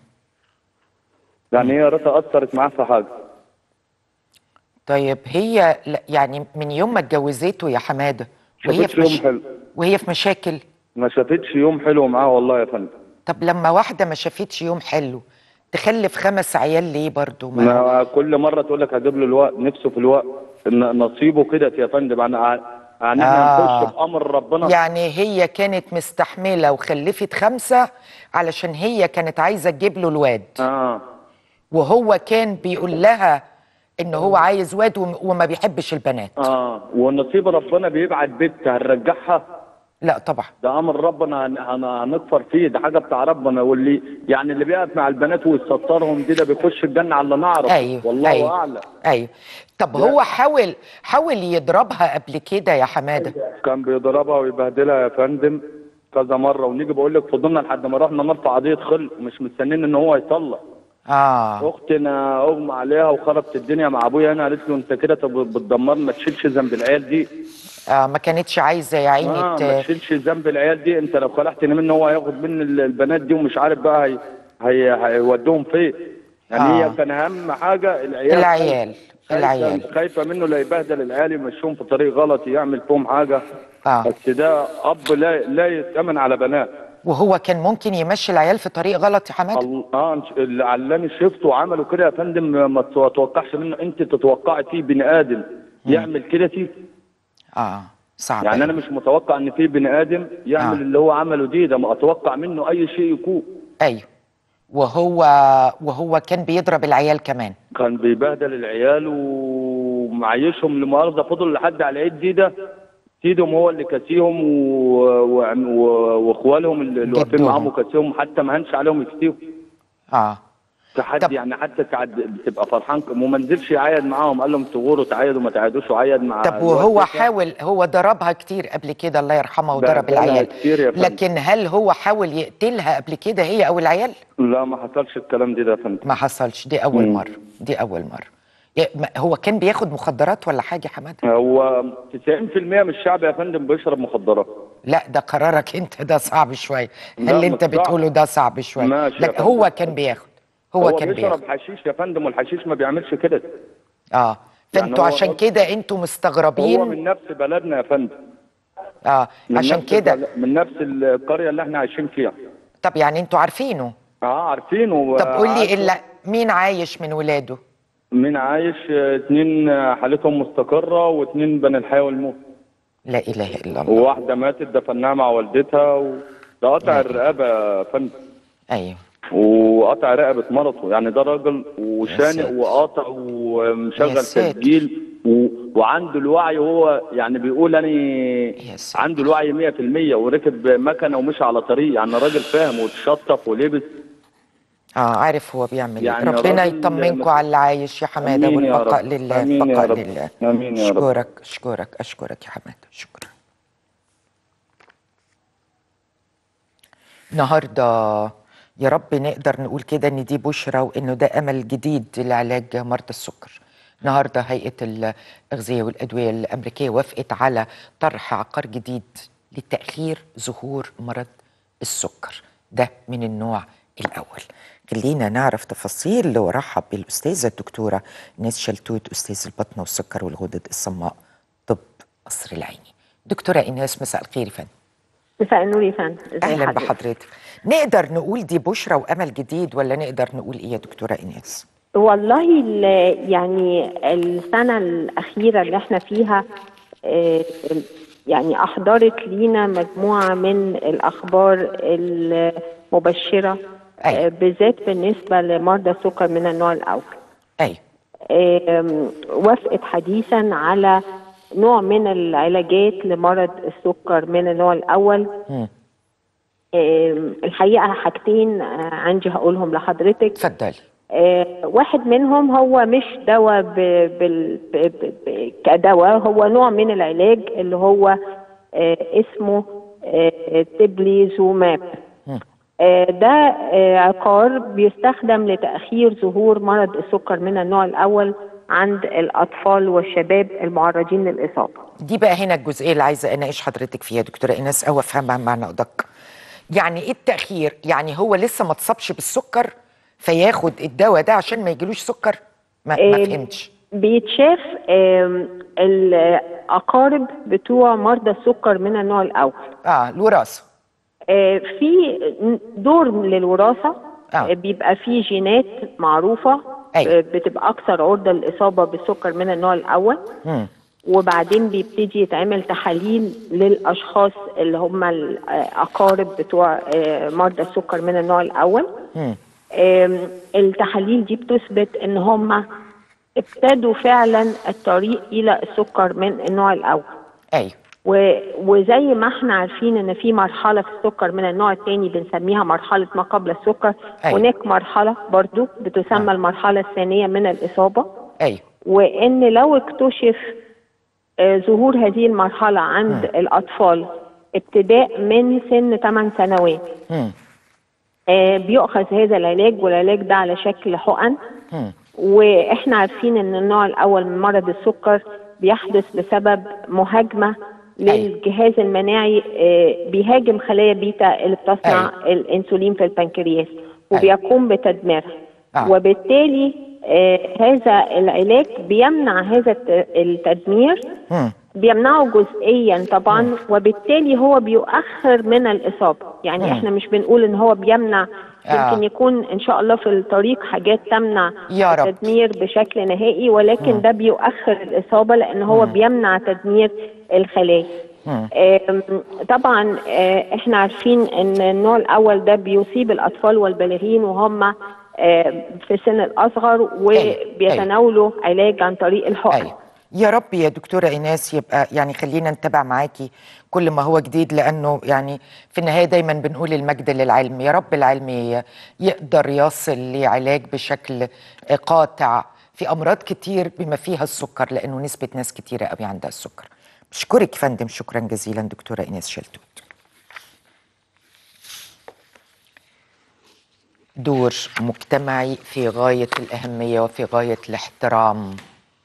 يعني هي رتا اثرت معاه في حاجه طيب هي لا- يعني من يوم ما اتجوزته يا حماده وهي شافتش في يوم مش... حلو وهي في مشاكل ما شافتش يوم حلو معاه والله يا فندم طب لما واحده ما شافتش يوم حلو تخلف خمس عيال ليه برضو ما ما كل مره تقول لك هجيب له الوقت نفسه في الوقت إن نصيبه كده يا فندم انا يعني احنا آه. هنخش بامر ربنا يعني هي كانت مستحمله وخلفت خمسه علشان هي كانت عايزه تجيب له الواد اه وهو كان بيقول لها ان هو عايز واد وم- وما بيحبش البنات اه ونصيب ربنا بيبعت بنت هنرجعها لا طبعا ده امر ربنا هن- هن- هنكفر فيه ده حاجه بتاع ربنا واللي يعني اللي بيقف مع البنات ويستطرهم دي ده بيخش الجنه على اللي نعرف ايوه والله أيوة. اعلم ايوه طب هو حاول حاول يضربها قبل كده يا حماده كان بيضربها ويبهدلها يا فندم كذا مره ونيجي بقول لك فضلنا لحد ما رحنا نرفع قضيه خلق مش مستنيين ان هو يطلق اه اختنا اغمى عليها وخربت الدنيا مع ابويا انا قالت له انت كده طب بتدمر ما تشيلش ذنب العيال دي آه ما كانتش عايزه يا عيني اه ت- ما تشيلش ذنب العيال دي انت لو خلعتني منه هو هياخد مني ال- البنات دي ومش عارف بقى هي هي هيودوهم فين يعني آه. هي كان اهم حاجه العيال العيال خايفة- العيال خايفه منه لا يبهدل العيال يمشيهم في طريق غلط يعمل فيهم حاجه اه بس ده اب لا لا يتامن على بنات وهو كان ممكن يمشي العيال في طريق غلط يا حماده ال- اه انش- اللي علاني شفته وعملوا كده يا فندم ما تتوقعش منه انت تتوقعي فيه بني ادم يعمل كده فيه اه صعب يعني انا مش متوقع ان في بني ادم يعمل آه. اللي هو عمله دي ده ما اتوقع منه اي شيء يكون ايوه وهو وهو كان بيضرب العيال كمان كان بيبهدل العيال ومعيشهم لمؤاخذه فضل لحد على العيد دي ده سيدهم هو اللي كاسيهم و- و- و- واخوالهم اللي اللي واقفين جدهم. معاهم وكاسيهم حتى ما هنش عليهم يكسيهم اه كحد طب- يعني حتى تعد بتبقى فرحان وما نزلش يعايد معاهم قال لهم تغوروا تعايدوا ما تعايدوش وعايد مع طب الواد وهو ده. حاول هو ضربها كتير قبل كده الله يرحمه وضرب بهدلها العيال كتير يا فندم. لكن هل هو حاول يقتلها قبل كده هي او العيال لا ما حصلش الكلام دي ده يا فندم ما حصلش دي اول مم. مره دي اول مره يا- ما- هو كان بياخد مخدرات ولا حاجه يا حماده هو 90% من الشعب يا فندم بيشرب مخدرات لا ده قرارك انت ده صعب شويه لا، اللي انت مش صعب. بتقوله ده صعب شويه ماشي يا لا فندم. هو كان بياخد هو, هو كان بيشرب بياخد حشيش يا فندم والحشيش ما بيعملش كده اه يعني فانتوا هو عشان راجل- كده انتوا هو مستغربين من نفس بلدنا يا فندم اه من عشان نفس كده البل- من نفس القريه اللي احنا عايشين فيها طب يعني انتوا عارفينه اه عارفينه طب قول لي وعارف- الا مين عايش من ولاده مين عايش آه، اتنين آه، حالتهم مستقره واتنين بين الحياه والموت لا اله الا الله وواحده ماتت دفناها مع والدتها و... ده قطع الرقبه يا فندم ايوه وقطع رقبه مرته يعني ده راجل وشانق ساتر. وقاطع يا ومشغل ساتر. تسجيل و... وعنده الوعي وهو يعني بيقول انا يا ساتر. عنده الوعي 100% وركب مكنه ومشي على طريق يعني راجل فاهم واتشطف ولبس اه عارف هو بيعمل يعني ايه ربنا راجل يطمنكم مس- على اللي عايش يا حماده آمين يا والبقاء رب. لله آمين يا بقاء رب. لله آمين يا رب. اشكرك اشكرك اشكرك يا حماده شكرا النهارده يا رب نقدر نقول كده ان دي بشرى وانه ده امل جديد لعلاج مرضى السكر النهارده هيئه الاغذيه والادويه الامريكيه وافقت على طرح عقار جديد لتاخير ظهور مرض السكر ده من النوع الاول خلينا نعرف تفاصيل وارحب بالاستاذه الدكتوره ناس شلتوت استاذ البطنه والسكر والغدد الصماء طب قصر العيني دكتوره ايناس مساء الخير يا فندم مساء النور يا فندم ازي اهلا حضرتك؟ بحضرتك نقدر نقول دي بشرى وامل جديد ولا نقدر نقول ايه يا دكتوره ايناس والله ال- يعني السنة الأخيرة اللي احنا فيها آه، يعني أحضرت لينا مجموعة من الأخبار المبشرة أيوة. آه، بالذات بالنسبة لمرضى السكر من النوع الأول ايوه آم، وافقت حديثا على نوع من العلاجات لمرض السكر من النوع الأول مم. آم، الحقيقة حاجتين آه، عندي هقولهم لحضرتك اتفضلي آه، واحد منهم هو مش دواء ب... بال... ب... ب... ب... كدواء هو نوع من العلاج اللي هو آه، اسمه آه، تبليزوماب آه، ده آه، عقار بيستخدم لتأخير ظهور مرض السكر من النوع الأول عند الأطفال والشباب المعرضين للإصابة دي بقى هنا الجزئيه اللي عايزه اناقش حضرتك فيها دكتوره ايناس او افهمها معنى ادق يعني ايه التاخير يعني هو لسه ما اتصابش بالسكر فياخد الدواء ده عشان ما يجيلوش سكر ما, ما آه، فهمتش بيتشاف آم، الأقارب بتوع مرضى السكر من النوع الأول اه الوراثه آه، في دور للوراثة آه. آه. بيبقى في جينات معروفة أيوة. آه، بتبقى أكثر عرضة للإصابة بالسكر من النوع الأول مم. وبعدين بيبتدي يتعمل تحاليل للأشخاص اللي هم الأقارب بتوع آه، مرضى السكر من النوع الأول مم. آم، التحاليل دي بتثبت ان هم ابتدوا فعلا الطريق الى السكر من النوع الاول ايوه و- وزي ما احنا عارفين ان في مرحله في السكر من النوع الثاني بنسميها مرحله ما قبل السكر أيوة. هناك مرحله برضو بتسمى المرحله الثانيه من الاصابه ايوه وان لو اكتشف آه، ظهور هذه المرحله عند الاطفال ابتداء من سن 8 سنوات مم. آه، بيؤخذ هذا العلاج والعلاج ده على شكل حقن مم. واحنا عارفين ان النوع الاول من مرض السكر بيحدث بسبب مهاجمه للجهاز المناعي آه، بيهاجم خلايا بيتا اللي بتصنع الانسولين في البنكرياس وبيقوم بتدميرها آه. وبالتالي آه، هذا العلاج بيمنع هذا الت- التدمير مم. بيمنعه جزئيا طبعا وبالتالي هو بيؤخر من الإصابة يعني مم. احنا مش بنقول ان هو بيمنع آه. يمكن يكون ان شاء الله في الطريق حاجات تمنع يا رب. التدمير بشكل نهائي ولكن ده بيؤخر الإصابة لأن هو بيمنع تدمير الخلايا مم. آم، طبعا آه، احنا عارفين ان النوع الاول ده بيصيب الاطفال والبالغين وهم آم، في سن الاصغر وبيتناولوا علاج عن طريق الحقن ايوه يا رب يا دكتوره ايناس يبقى يعني خلينا نتابع معاكي كل ما هو جديد لانه يعني في النهايه دايما بنقول المجد للعلم يا رب العلم ي- يقدر يصل لعلاج بشكل قاطع في امراض كتير بما فيها السكر لانه نسبه ناس كتيره قوي عندها السكر بشكرك فندم شكرا جزيلا دكتوره ايناس شلتوت دور مجتمعي في غايه الاهميه وفي غايه الاحترام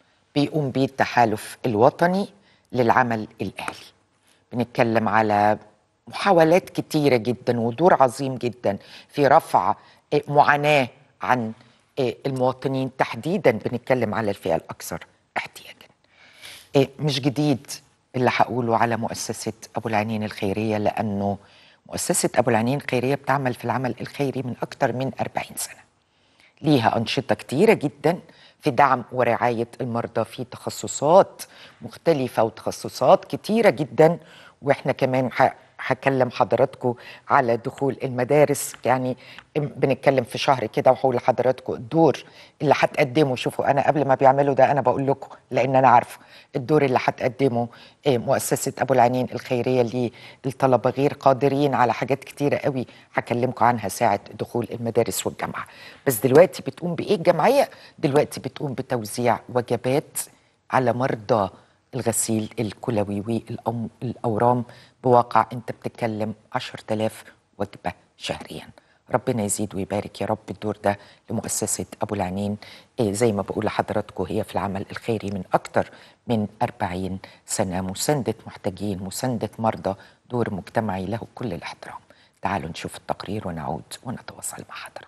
بيقوم بيه التحالف الوطني للعمل الأهلي بنتكلم على محاولات كتيرة جدا ودور عظيم جدا في رفع آه، معاناة عن آه، المواطنين تحديدا بنتكلم على الفئة الأكثر احتياجا آه، مش جديد اللي هقوله على مؤسسة أبو العينين الخيرية لأنه مؤسسة أبو العينين الخيرية بتعمل في العمل الخيري من أكثر من 40 سنة ليها أنشطة كتيرة جدا في دعم ورعاية المرضى في تخصصات مختلفة وتخصصات كتيرة جدا وإحنا كمان ح- هكلم حضراتكم على دخول المدارس يعني بنتكلم في شهر كده وهقول لحضراتكم الدور اللي هتقدمه شوفوا انا قبل ما بيعملوا ده انا بقول لكم لان انا عارفه الدور اللي هتقدمه آه، مؤسسه ابو العينين الخيريه للطلبه غير قادرين على حاجات كتيره قوي هكلمكم عنها ساعه دخول المدارس والجامعه بس دلوقتي بتقوم بايه الجمعيه دلوقتي بتقوم بتوزيع وجبات على مرضى الغسيل الكلوي والأورام بواقع أنت بتتكلم 10000 وجبة شهريا ربنا يزيد ويبارك يا رب الدور ده لمؤسسة أبو العنين إيه زي ما بقول لحضراتكم هي في العمل الخيري من أكتر من 40 سنة مساندة محتاجين مساندة مرضى دور مجتمعي له كل الاحترام تعالوا نشوف التقرير ونعود ونتواصل مع حضراتكم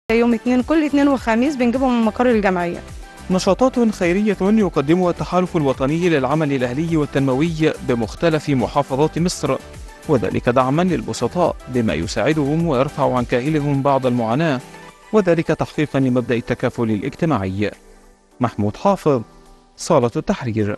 يوم اتنين كل اتنين وخميس بنجيبهم من مقر الجمعية نشاطات خيرية يقدمها التحالف الوطني للعمل الأهلي والتنموي بمختلف محافظات مصر وذلك دعما للبسطاء بما يساعدهم ويرفع عن كاهلهم بعض المعاناة وذلك تحقيقا لمبدأ التكافل الاجتماعي محمود حافظ صالة التحرير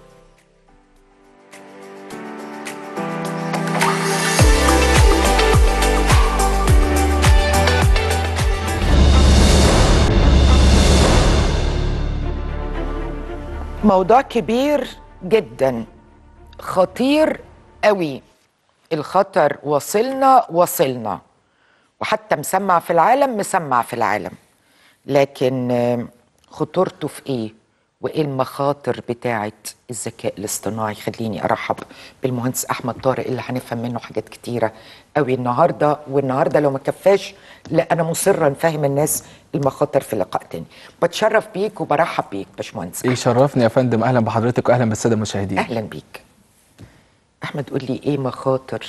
موضوع كبير جدا خطير قوي الخطر وصلنا وصلنا وحتى مسمع في العالم مسمع في العالم لكن آم، خطورته في ايه وايه المخاطر بتاعه الذكاء الاصطناعي خليني ارحب بالمهندس احمد طارق اللي هنفهم منه حاجات كتيره قوي النهارده والنهارده لو ما كفاش لا انا مصره نفهم الناس المخاطر في لقاء تاني بتشرف بيك وبرحب بيك باشمهندس أحمد. يشرفني يا فندم اهلا بحضرتك واهلا بالساده المشاهدين اهلا بيك احمد قول لي ايه مخاطر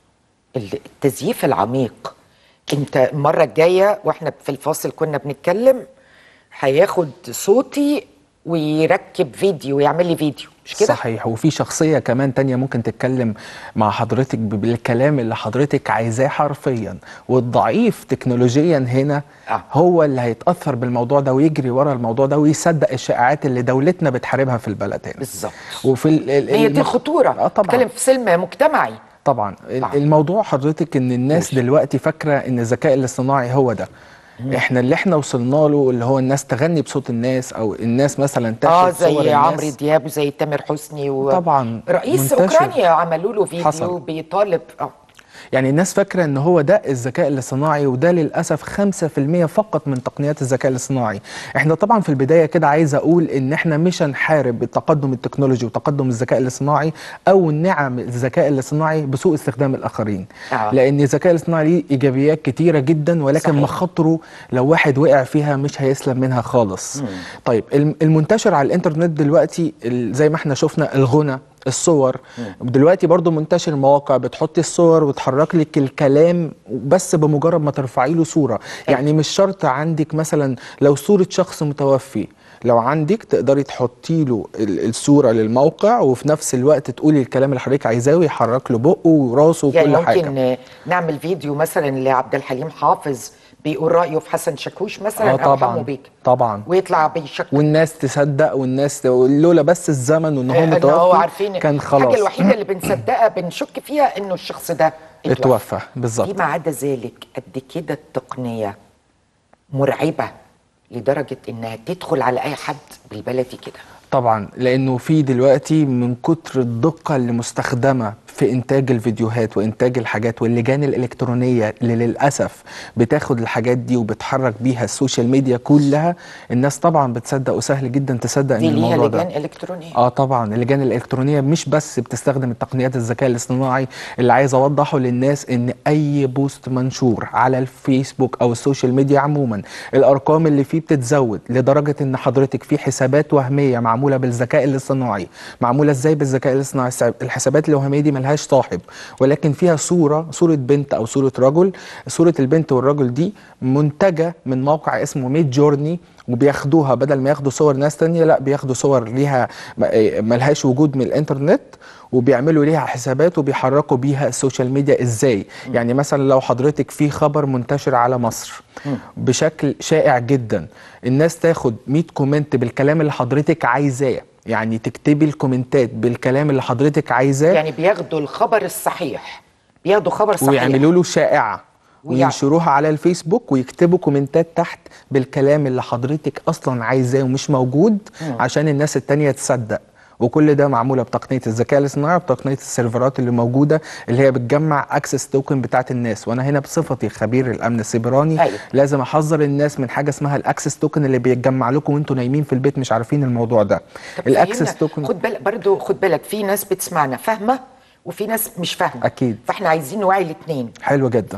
التزييف العميق انت المره الجايه واحنا في الفاصل كنا بنتكلم هياخد صوتي ويركب فيديو ويعمل لي فيديو مش كده صحيح وفي شخصيه كمان تانية ممكن تتكلم مع حضرتك ب- بالكلام اللي حضرتك عايزاه حرفيا والضعيف تكنولوجيا هنا آه. هو اللي هيتاثر بالموضوع ده ويجري ورا الموضوع ده ويصدق الشائعات اللي دولتنا بتحاربها في البلد هنا بالظبط وفي ال- ال- هي دي المخ- الخطوره اه طبعا بتكلم في سلم مجتمعي طبعا ال- طبعاً. الموضوع حضرتك ان الناس قول. دلوقتي فاكره ان الذكاء الاصطناعي هو ده احنا اللي احنا وصلنا له اللي هو الناس تغني بصوت الناس او الناس مثلا تاخد اه صور زي الناس. عمرو دياب وزي تامر حسني و... طبعا رئيس منتشر. اوكرانيا عملوا له فيديو حصل. بيطالب اه يعني الناس فاكره ان هو ده الذكاء الاصطناعي وده للاسف 5% فقط من تقنيات الذكاء الاصطناعي احنا طبعا في البدايه كده عايز اقول ان احنا مش هنحارب التقدم التكنولوجي وتقدم الذكاء الاصطناعي او نعم الذكاء الاصطناعي بسوء استخدام الاخرين آه. لان الذكاء الاصطناعي ليه ايجابيات كتيره جدا ولكن صحيح. مخاطره لو واحد وقع فيها مش هيسلم منها خالص طيب الم- المنتشر على الانترنت دلوقتي ال- زي ما احنا شفنا الغنى الصور دلوقتي برضو منتشر مواقع بتحطي الصور وتحرك لك الكلام بس بمجرد ما ترفعي له صورة يعني مش شرط عندك مثلا لو صورة شخص متوفي لو عندك تقدري تحطي له ال- الصورة للموقع وفي نفس الوقت تقولي الكلام اللي حضرتك عايزاه ويحرك له بقه وراسه يعني وكل حاجة ممكن آه، نعمل فيديو مثلا لعبد الحليم حافظ بيقول رايه في حسن شاكوش مثلا اه او حمو طبعا بيك طبعا ويطلع بيشكل والناس تصدق والناس لولا بس الزمن وان هو إن متوفي هو عارفين كان الحاجه خلاص الوحيده اللي بنصدقها بنشك فيها انه الشخص ده اتوفى بالظبط فيما عدا ذلك قد كده التقنيه مرعبه لدرجه انها تدخل على اي حد بالبلدي كده طبعا لانه في دلوقتي من كتر الدقه اللي مستخدمه في انتاج الفيديوهات وانتاج الحاجات واللجان الالكترونيه اللي للاسف بتاخد الحاجات دي وبتحرك بيها السوشيال ميديا كلها الناس طبعا بتصدق وسهل جدا تصدق ان دي ليها الموضوع ده لجان الكترونيه اه طبعا اللجان الالكترونيه مش بس بتستخدم التقنيات الذكاء الاصطناعي اللي عايز اوضحه للناس ان اي بوست منشور على الفيسبوك او السوشيال ميديا عموما الارقام اللي فيه بتتزود لدرجه ان حضرتك في حسابات وهميه معموله بالذكاء الاصطناعي معموله ازاي بالذكاء الاصطناعي الحسابات الوهميه دي ملهاش صاحب ولكن فيها صوره صوره بنت او صوره رجل صوره البنت والرجل دي منتجه من موقع اسمه ميد جورني وبياخدوها بدل ما ياخدوا صور ناس تانية لا بياخدوا صور ليها م- إيه ملهاش وجود من الانترنت وبيعملوا ليها حسابات وبيحركوا بيها السوشيال ميديا ازاي يعني مثلا لو حضرتك في خبر منتشر على مصر بشكل شائع جدا الناس تاخد 100 كومنت بالكلام اللي حضرتك عايزاه يعني تكتبي الكومنتات بالكلام اللي حضرتك عايزاه يعني بياخدوا الخبر الصحيح بياخدوا خبر صحيح ويعملوا له شائعه ويع- وينشروها على الفيسبوك ويكتبوا كومنتات تحت بالكلام اللي حضرتك اصلا عايزاه ومش موجود عشان الناس التانية تصدق وكل ده معموله بتقنيه الذكاء الاصطناعي وبتقنيه السيرفرات اللي موجوده اللي هي بتجمع اكسس توكن بتاعت الناس وانا هنا بصفتي خبير الامن السيبراني أيوة. لازم احذر الناس من حاجه اسمها الاكسس توكن اللي بيتجمع لكم وانتوا نايمين في البيت مش عارفين الموضوع ده طب الاكسس فهمنا. توكن خد بالك برضو خد بالك في ناس بتسمعنا فاهمه وفي ناس مش فاهمه أكيد. فاحنا عايزين نوعي الاثنين حلو جدا اه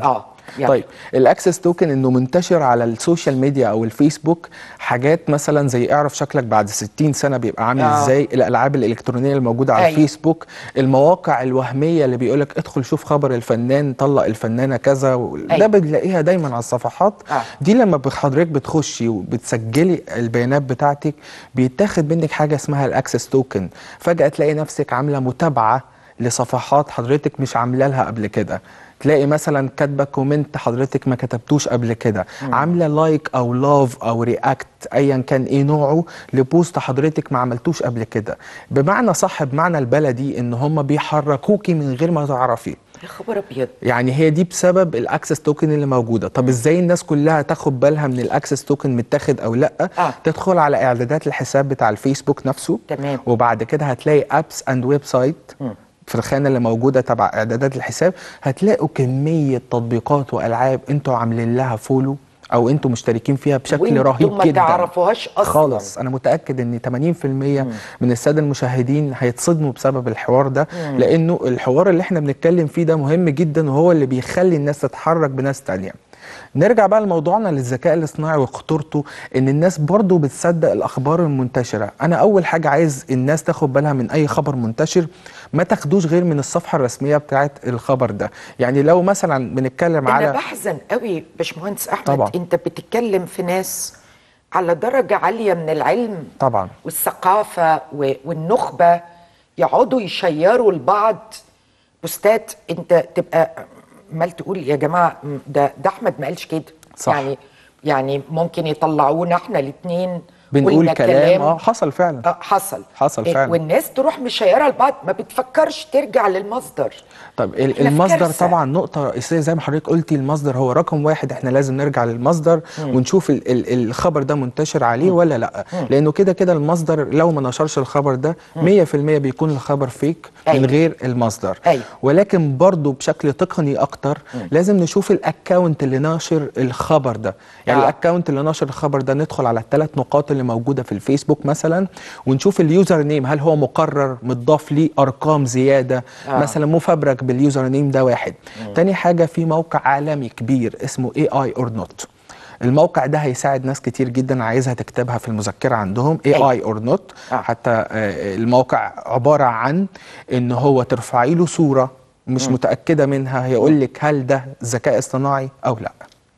يلا. طيب الاكسس توكن انه منتشر على السوشيال ميديا او الفيسبوك حاجات مثلا زي اعرف شكلك بعد 60 سنه بيبقى عامل آه. ازاي الالعاب الالكترونيه الموجوده على أيوة. الفيسبوك المواقع الوهميه اللي بيقولك ادخل شوف خبر الفنان طلق الفنانه كذا و- ده أيوة. بنلاقيها دايما على الصفحات آه. دي لما بخ- حضرتك بتخشي وبتسجلي البيانات بتاعتك بيتاخد منك حاجه اسمها الاكسس توكن فجاه تلاقي نفسك عامله متابعه لصفحات حضرتك مش عامله لها قبل كده تلاقي مثلا كاتبه كومنت حضرتك ما كتبتوش قبل كده عامله لايك او لاف او رياكت ايا كان ايه نوعه لبوست حضرتك ما عملتوش قبل كده بمعنى صح بمعنى البلدي ان هم بيحركوكي من غير ما تعرفي يا خبر ابيض يعني هي دي بسبب الاكسس توكن اللي موجوده طب ازاي الناس كلها تاخد بالها من الاكسس توكن متاخد او لا آه. تدخل على اعدادات الحساب بتاع الفيسبوك نفسه تمام. وبعد كده هتلاقي ابس اند ويب سايت في الخانه اللي موجوده تبع اعدادات الحساب هتلاقوا كميه تطبيقات والعاب انتوا عاملين لها فولو او انتوا مشتركين فيها بشكل وانتم رهيب ما جدا تعرفوهاش أصلاً. خالص انا متاكد ان 80% من الساده المشاهدين هيتصدموا بسبب الحوار ده لانه الحوار اللي احنا بنتكلم فيه ده مهم جدا وهو اللي بيخلي الناس تتحرك بناس تانية نرجع بقى لموضوعنا للذكاء الاصطناعي وخطورته ان الناس برضو بتصدق الاخبار المنتشره انا اول حاجه عايز الناس تاخد بالها من اي خبر منتشر ما تاخدوش غير من الصفحه الرسميه بتاعت الخبر ده يعني لو مثلا بنتكلم انا على بحزن قوي باشمهندس احمد طبعا. انت بتتكلم في ناس على درجه عاليه من العلم طبعا والثقافه و- والنخبه يقعدوا يشيروا لبعض بوستات انت تبقى عمال تقول يا جماعه م- ده ده احمد ما قالش كده صح. يعني يعني ممكن يطلعونا احنا الاثنين بنقول كلام اه حصل فعلا آه، حصل حصل إيه، فعلا. والناس تروح مشيره لبعض ما بتفكرش ترجع للمصدر طب ال- إحنا في المصدر كارثة. طبعا نقطة رئيسية زي ما حضرتك قلتي المصدر هو رقم واحد احنا لازم نرجع للمصدر ونشوف ال ال الخبر ده منتشر عليه ولا لا لأنه كده كده المصدر لو ما نشرش الخبر ده 100% بيكون الخبر فيك أيوة. من غير المصدر أيوة. ولكن برضو بشكل تقني أكتر لازم نشوف الأكاونت اللي ناشر الخبر ده يعني آه. الأكاونت اللي ناشر الخبر ده ندخل على الثلاث نقاط اللي موجودة في الفيسبوك مثلا ونشوف اليوزر نيم هل هو مقرر متضاف ليه أرقام زيادة آه. مثلا مفبرك باليوزر نيم ده واحد تاني حاجة في موقع عالمي كبير اسمه AI or not الموقع ده هيساعد ناس كتير جدا عايزها تكتبها في المذكرة عندهم AI or not آه. حتى آه، الموقع عبارة عن ان هو ترفعي له صورة مش متأكدة منها هيقول لك هل ده ذكاء اصطناعي او لا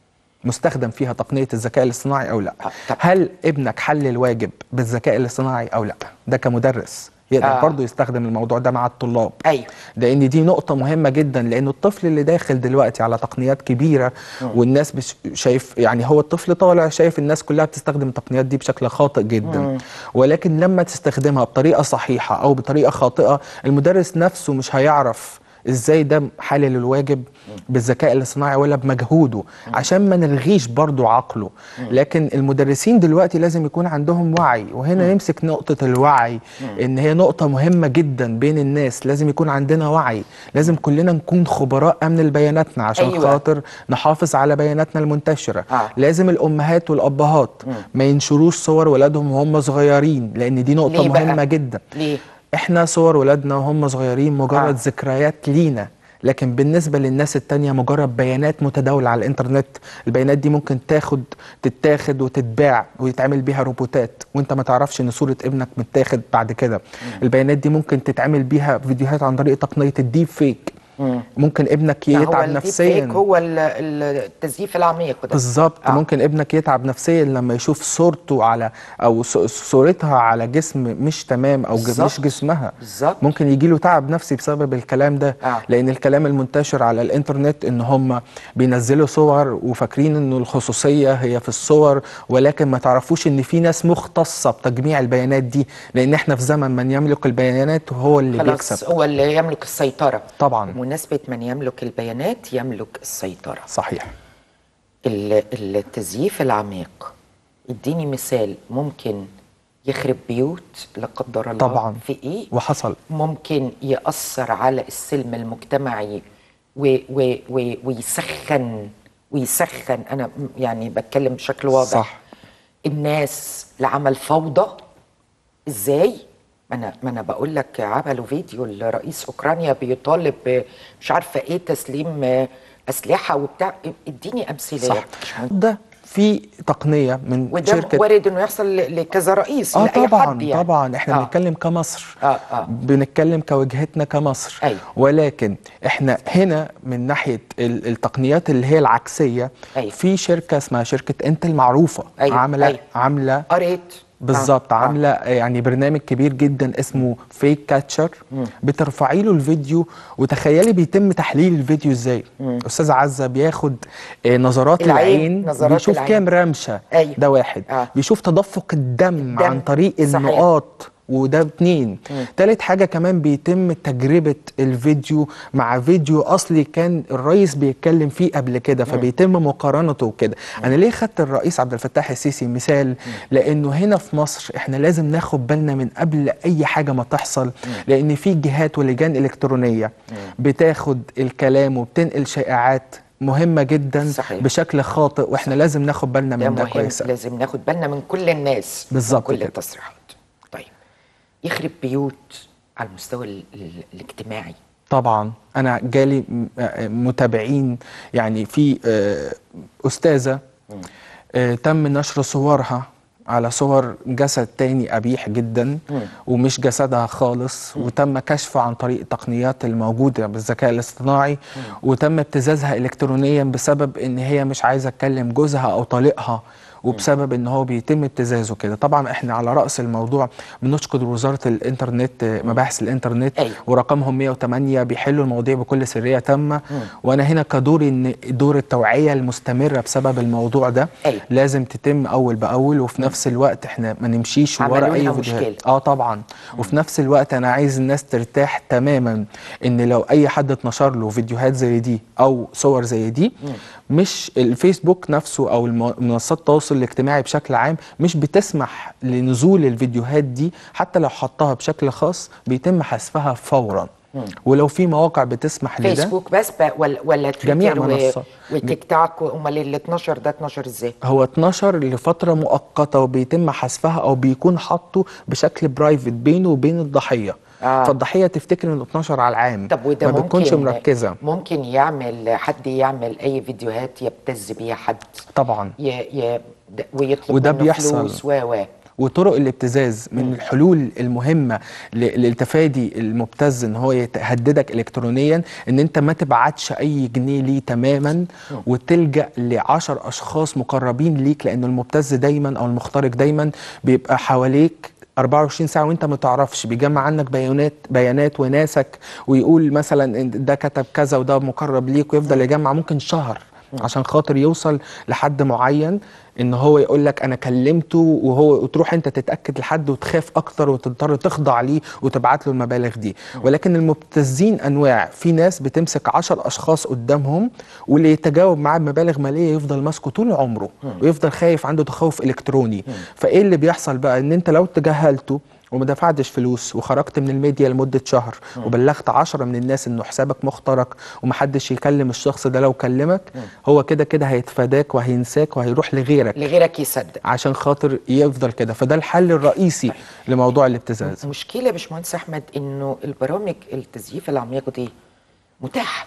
مستخدم فيها تقنية الذكاء الاصطناعي او لا آه، طب. هل ابنك حل الواجب بالذكاء الاصطناعي او لا ده كمدرس يقدر آه. برضه يستخدم الموضوع ده مع الطلاب ايوه لان دي نقطة مهمة جدا لان الطفل اللي داخل دلوقتي على تقنيات كبيرة والناس بش شايف يعني هو الطفل طالع شايف الناس كلها بتستخدم التقنيات دي بشكل خاطئ جدا ولكن لما تستخدمها بطريقة صحيحة او بطريقة خاطئة المدرس نفسه مش هيعرف ازاي ده حلل الواجب بالذكاء الاصطناعي ولا بمجهوده عشان ما نلغيش برضو عقله لكن المدرسين دلوقتي لازم يكون عندهم وعي وهنا نمسك نقطة الوعي ان هي نقطة مهمة جدا بين الناس لازم يكون عندنا وعي لازم كلنا نكون خبراء امن البياناتنا عشان أيوة. أيوة. خاطر نحافظ على بياناتنا المنتشرة آه. لازم الامهات والابهات ما ينشروش صور ولادهم وهم صغيرين لان دي نقطة ليه بقى؟ مهمة جدا ليه احنا صور ولادنا وهم صغيرين مجرد آه. آه. ذكريات لينا لكن بالنسبة للناس التانية مجرد بيانات متداولة على الانترنت البيانات دي ممكن تاخد تتاخد وتتباع ويتعمل بيها روبوتات وانت ما تعرفش ان صورة ابنك متاخد بعد كده البيانات دي ممكن تتعمل بيها فيديوهات عن طريق تقنية الديب فيك ممكن ابنك ما هو يتعب الديب نفسيا فيك هو ال- ال- التزييف العميق ده بالظبط آه. آه. ممكن ابنك يتعب نفسيا لما يشوف صورته على او ص- صورتها على جسم مش تمام او ج- بالظبط. مش جسمها بالظبط. ممكن يجي له تعب نفسي بسبب الكلام ده آه. لان الكلام المنتشر على الانترنت ان هم بينزلوا صور وفاكرين انه الخصوصيه هي في الصور ولكن ما تعرفوش ان في ناس مختصه بتجميع البيانات دي لان احنا في زمن من يملك البيانات وهو اللي خلاص بيكسب هو اللي يملك السيطرة طبعا بمناسبة من يملك البيانات يملك السيطرة صحيح ال- التزييف العميق اديني مثال ممكن يخرب بيوت لا قدر الله طبعا في ايه وحصل ممكن يأثر على السلم المجتمعي و و و ويسخن ويسخن انا م- يعني بتكلم بشكل واضح صح الناس لعمل فوضى ازاي ما انا ما انا بقول لك عملوا فيديو لرئيس اوكرانيا بيطالب ب- مش عارفه ايه تسليم آه، اسلحه وبتاع اديني امثله صح يا باشمهندس. ده في تقنيه من وده شركه وارد انه يحصل ل- لكذا رئيس اه لاي طبعا حد يعني. طبعا احنا آه. بنتكلم كمصر آه، آه. بنتكلم كوجهتنا كمصر أيوة. ولكن احنا هنا من ناحيه ال- التقنيات اللي هي العكسيه أيوة. في شركه اسمها شركه انتل معروفه أيوة، عامله أيوة. عامله قريت بالظبط آه، آه. عامله يعني برنامج كبير جدا اسمه فيك كاتشر بترفعي له الفيديو وتخيلي بيتم تحليل الفيديو ازاي استاذ عزه بياخد آه، نظرات العين، العين, نظرات بيشوف العين. كام رمشه أيوة. ده واحد آه. بيشوف تدفق الدم, الدم. عن طريق صحيح. النقاط وده اتنين تالت حاجة كمان بيتم تجربة الفيديو مع فيديو أصلي كان الرئيس بيتكلم فيه قبل كده فبيتم مقارنته وكده أنا ليه خدت الرئيس عبد الفتاح السيسي مثال لأنه هنا في مصر إحنا لازم ناخد بالنا من قبل أي حاجة ما تحصل لأن في جهات ولجان إلكترونية بتاخد الكلام وبتنقل شائعات مهمة جدا صحيح. بشكل خاطئ واحنا لازم ناخد بالنا ده من ده مهم كويس أوي. لازم ناخد بالنا من كل الناس بالظبط من كل كده. التصريحات طيب يخرب بيوت على المستوى ال- ال- الاجتماعي طبعا انا جالي م- آه، متابعين يعني في آه، استاذه آه، تم نشر صورها على صور جسد تاني قبيح جدا ومش جسدها خالص وتم كشفه عن طريق التقنيات الموجوده بالذكاء الاصطناعي وتم ابتزازها الكترونيا بسبب ان هي مش عايزه تكلم جوزها او طليقها وبسبب ان هو بيتم ابتزازه كده طبعا احنا على راس الموضوع بنشكر وزاره الانترنت آه، مباحث الانترنت أيوة. ورقمهم 108 بيحلوا المواضيع بكل سريه تامه وانا هنا كدوري ان دور التوعيه المستمره بسبب الموضوع ده أيوة. لازم تتم اول باول وفي نفس الوقت احنا ما نمشيش عملوا ورا لها اي مشكلة. فيديوهات اه طبعا وفي نفس الوقت انا عايز الناس ترتاح تماما ان لو اي حد اتنشر له فيديوهات زي دي او صور زي دي مش الفيسبوك نفسه او الم- منصات التواصل الاجتماعي بشكل عام مش بتسمح لنزول الفيديوهات دي حتى لو حطها بشكل خاص بيتم حذفها فورا ولو في مواقع بتسمح لده فيسبوك بس بقى ولا ولا تويتر جميع و- منصات. وتيك توك امال ال 12 ده 12 ازاي؟ هو اتنشر لفترة مؤقتة وبيتم حذفها أو بيكون حاطه بشكل برايفت بينه وبين الضحية آه. فالضحية تفتكر إنه اتنشر على العام طب وده ما ممكن بتكونش مركزة ممكن يعمل حد يعمل اي فيديوهات يبتز بيها حد طبعا ي... ي... د- ويطلب وده منه بيحصل. فلوس و و وطرق الابتزاز من الحلول المهمة ل- للتفادي المبتز ان هو يهددك الكترونيا ان انت ما تبعتش اي جنيه ليه تماما وتلجأ لعشر اشخاص مقربين ليك لان المبتز دايما او المخترق دايما بيبقى حواليك 24 ساعة وانت ما تعرفش بيجمع عنك بيانات بيانات وناسك ويقول مثلا إن ده كتب كذا وده مقرب ليك ويفضل يجمع ممكن شهر عشان خاطر يوصل لحد معين ان هو يقول لك انا كلمته وهو وتروح انت تتاكد لحد وتخاف اكتر وتضطر تخضع ليه وتبعت له المبالغ دي ولكن المبتزين انواع في ناس بتمسك عشر اشخاص قدامهم واللي يتجاوب معاه بمبالغ ماليه يفضل ماسكه طول عمره ويفضل خايف عنده تخوف الكتروني فايه اللي بيحصل بقى ان انت لو تجاهلته وما دفعتش فلوس وخرجت من الميديا لمدة شهر وبلغت عشرة من الناس انه حسابك مخترق ومحدش يكلم الشخص ده لو كلمك هو كده كده هيتفاداك وهينساك وهيروح لغيرك لغيرك يصدق عشان خاطر يفضل كده فده الحل الرئيسي لموضوع الابتزاز المشكله يا باشمهندس احمد انه البرامج التزييف العميق دي متاحه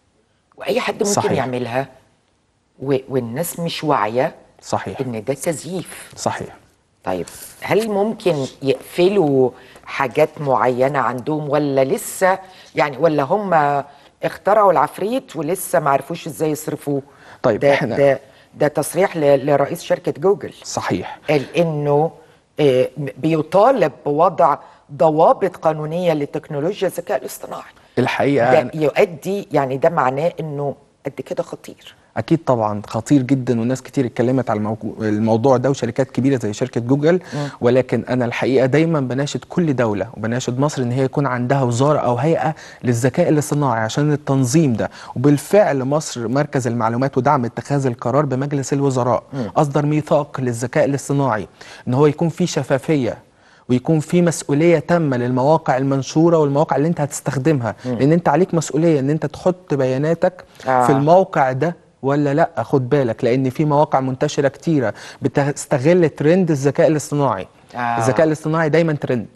واي حد ممكن صحيح. يعملها و... والناس مش واعيه صحيح ان ده تزييف صحيح طيب هل ممكن يقفلوا حاجات معينة عندهم ولا لسه يعني ولا هم اخترعوا العفريت ولسه ما عرفوش ازاي يصرفوه طيب ده إحنا- ده ده تصريح ل- لرئيس شركة جوجل صحيح قال انه آه، بيطالب بوضع ضوابط قانونية لتكنولوجيا الذكاء الاصطناعي الحقيقة ده يؤدي يعني ده معناه انه قد كده خطير اكيد طبعا خطير جدا وناس كتير اتكلمت على الموضوع- الموضوع ده وشركات كبيره زي شركه جوجل ولكن انا الحقيقه دايما بناشد كل دوله وبناشد مصر ان هي يكون عندها وزاره او هيئه للذكاء الاصطناعي عشان التنظيم ده وبالفعل مصر مركز المعلومات ودعم اتخاذ القرار بمجلس الوزراء اصدر ميثاق للذكاء الاصطناعي ان هو يكون في شفافيه ويكون في مسؤوليه تامه للمواقع المنشوره والمواقع اللي انت هتستخدمها لان انت عليك مسؤوليه ان انت تحط بياناتك آه. في الموقع ده ولا لا خد بالك لان في مواقع منتشره كتيره بتستغل ترند الذكاء الاصطناعي آه. الذكاء الاصطناعي دايما ترند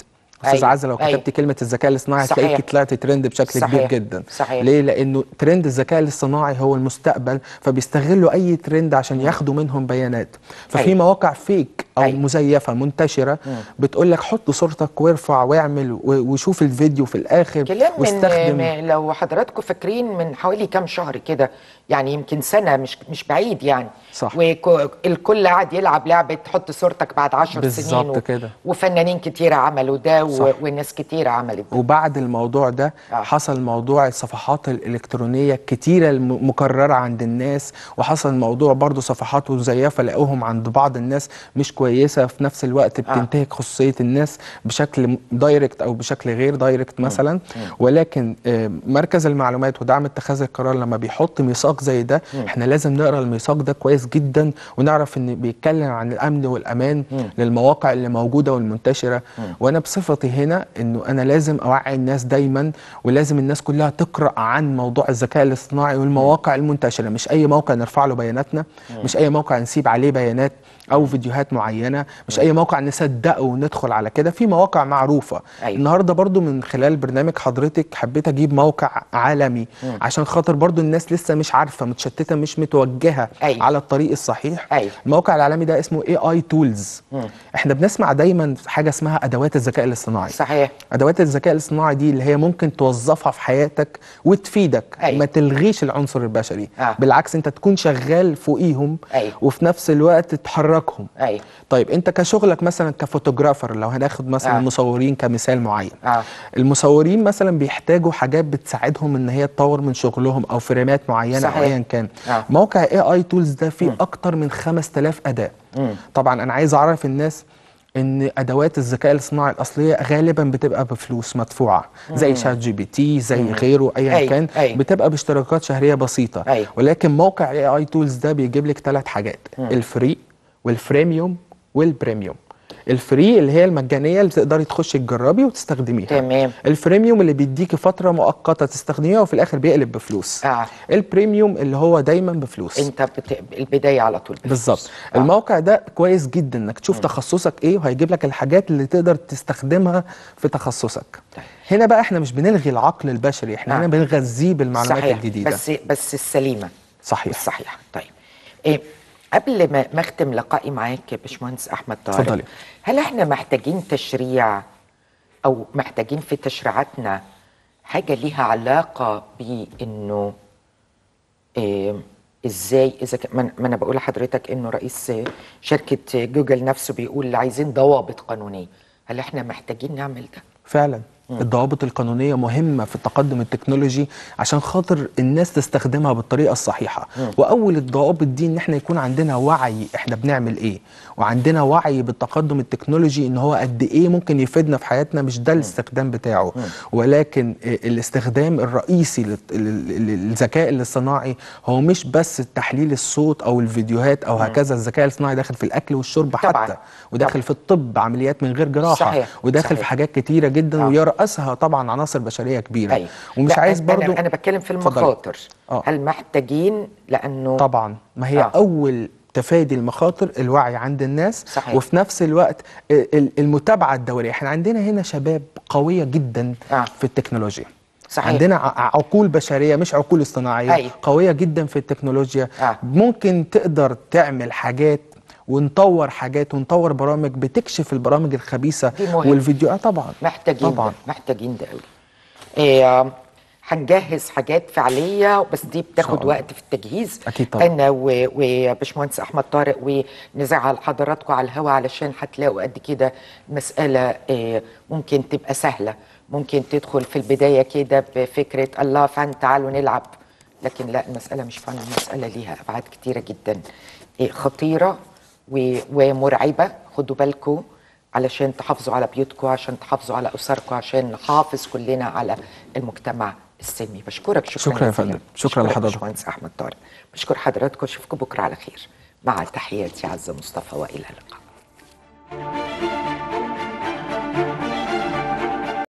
استاذ أيوة، عزه لو أيوة. كتبت كلمه الذكاء الاصطناعي صحيح. هتلاقيك طلعت ترند بشكل صحيح. كبير جدا صحيح. ليه لانه ترند الذكاء الاصطناعي هو المستقبل فبيستغلوا اي ترند عشان ياخدوا منهم بيانات ففي أيوة. مواقع فيك او أيوة. مزيفه منتشره بتقول لك حط صورتك وارفع واعمل و- وشوف الفيديو في الاخر كلام واستخدم من من- لو حضراتكم فاكرين من حوالي كام شهر كده يعني يمكن سنه مش مش بعيد يعني صح. والكل قاعد يلعب لعبه تحط صورتك بعد عشر سنين بالظبط و- كده. وفنانين كتير عملوا ده و... صح. وناس كتير عملت ده وبعد الموضوع ده آه. حصل موضوع الصفحات الإلكترونية الكتيرة المكررة عند الناس وحصل موضوع برضو صفحات مزيفة لقوهم عند بعض الناس مش كويسة في نفس الوقت بتنتهك خصوصية الناس بشكل دايركت أو بشكل غير دايركت مثلا ولكن آه، مركز المعلومات ودعم اتخاذ القرار لما بيحط ميثاق زي ده احنا لازم نقرا الميثاق ده كويس جدا ونعرف ان بيتكلم عن الامن والامان للمواقع اللي موجوده والمنتشره وانا بصفتي هنا انه انا لازم اوعي الناس دايما ولازم الناس كلها تقرا عن موضوع الذكاء الاصطناعي والمواقع المنتشره مش اي موقع نرفع له بياناتنا مش اي موقع نسيب عليه بيانات او فيديوهات معينه مش اي موقع نصدقه وندخل على كده في مواقع معروفه أيوة. النهارده برضو من خلال برنامج حضرتك حبيت اجيب موقع عالمي عشان خاطر برضو الناس لسه مش عارفه متشتته مش متوجهه أيوة. على الطريق الصحيح أيوة. الموقع العالمي ده اسمه اي اي تولز احنا بنسمع دايما حاجه اسمها ادوات الذكاء الاصطناعي صحيح ادوات الذكاء الاصطناعي دي اللي هي ممكن توظفها في حياتك وتفيدك أيوة. ما تلغيش العنصر البشري آه. بالعكس انت تكون شغال فوقيهم أيوة. وفي نفس الوقت تحركهم ايوه طيب انت كشغلك مثلا كفوتوغرافر لو هناخد مثلا آه. آه. المصورين كمثال معين آه. المصورين مثلا بيحتاجوا حاجات بتساعدهم ان هي تطور من شغلهم او فريمات معينه صحيح. او ايا كان آه. موقع اي اي تولز ده فيه اكتر من 5000 اداه طبعا انا عايز اعرف الناس ان ادوات الذكاء الاصطناعي الاصليه غالبا بتبقى بفلوس مدفوعه زي شات جي بي تي زي غيره ايا أيوة، كان أيوة. بتبقى باشتراكات شهريه بسيطه أيوة. ولكن موقع اي اي تولز ده بيجيب لك ثلاث حاجات الفري والفريميوم والبريميوم الفري اللي هي المجانيه اللي تقدري تخشي تجربي وتستخدميها تمام. الفريميوم اللي بيديكي فتره مؤقته تستخدميها وفي الاخر بيقلب بفلوس آه. البريميوم اللي هو دايما بفلوس انت بت... البدايه على طول بفلوس. بالظبط آه. الموقع ده كويس جدا انك تشوف تخصصك ايه وهيجيب لك الحاجات اللي تقدر تستخدمها في تخصصك طيب. هنا بقى احنا مش بنلغي العقل البشري احنا آه. هنا بنغذيه بالمعلومات صحيح. الجديده بس بس السليمه صحيح الصحيحه طيب إيه قبل ما ما اختم لقائي معاك يا باشمهندس احمد طارق اتفضلي. هل احنا محتاجين تشريع او محتاجين في تشريعاتنا حاجه ليها علاقه بانه إيه ازاي اذا ك- ما أنا- ما انا بقول لحضرتك انه رئيس شركه جوجل نفسه بيقول عايزين ضوابط قانونيه هل احنا محتاجين نعمل ده فعلا الضوابط القانونية مهمة في التقدم التكنولوجي عشان خاطر الناس تستخدمها بالطريقة الصحيحة وأول الضوابط دي إن احنا يكون عندنا وعي احنا بنعمل إيه وعندنا وعي بالتقدم التكنولوجي إن هو قد إيه ممكن يفيدنا في حياتنا مش ده الاستخدام بتاعه ولكن آه، الاستخدام الرئيسي للت- لل- للذكاء الاصطناعي هو مش بس تحليل الصوت أو الفيديوهات أو هكذا الذكاء الاصطناعي داخل في الأكل والشرب طبعاً. حتى وداخل في الطب عمليات من غير جراحة صحيح. وداخل صحيح. في حاجات كتيرة جدا آه. ويرأسها طبعا عناصر بشريه كبيره أيوة. ومش لا، عايز أنا- برضو انا انا بتكلم في اتفضلي. المخاطر آه. هل محتاجين لانه طبعا ما هي آه. آه. اول تفادي المخاطر الوعي عند الناس صحيح. وفي نفس الوقت ال- ال- المتابعه الدوريه احنا عندنا هنا شباب قويه جدا آه. في التكنولوجيا صحيح. عندنا ع- عقول بشريه مش عقول اصطناعيه أيوة. قويه جدا في التكنولوجيا آه. ممكن تقدر تعمل حاجات ونطور حاجات ونطور برامج بتكشف البرامج الخبيثه دي مهم. والفيديوهات طبعا محتاجين طبعا ده محتاجين ده قوي إيه هنجهز حاجات فعلية بس دي بتاخد الله. وقت في التجهيز أكيد طبعا. أنا و- وباشمهندس أحمد طارق ونزعها لحضراتكم على الهوا علشان هتلاقوا قد كده مسألة إيه ممكن تبقى سهلة ممكن تدخل في البداية كده بفكرة الله فن تعالوا نلعب لكن لا المسألة مش فن المسألة ليها أبعاد كتيرة جدا إيه خطيرة و- ومرعبة خدوا بالكم علشان تحافظوا على بيوتكم عشان تحافظوا على أسركم عشان نحافظ كلنا على المجتمع السلمي بشكرك شكرا شكرا يا جزيلا. فندم. شكرا بشكرك لحضرتك. باشمهندس أحمد طارق بشكر حضراتكم أشوفكم بكرة على خير مع تحياتي عزة مصطفى وإلى اللقاء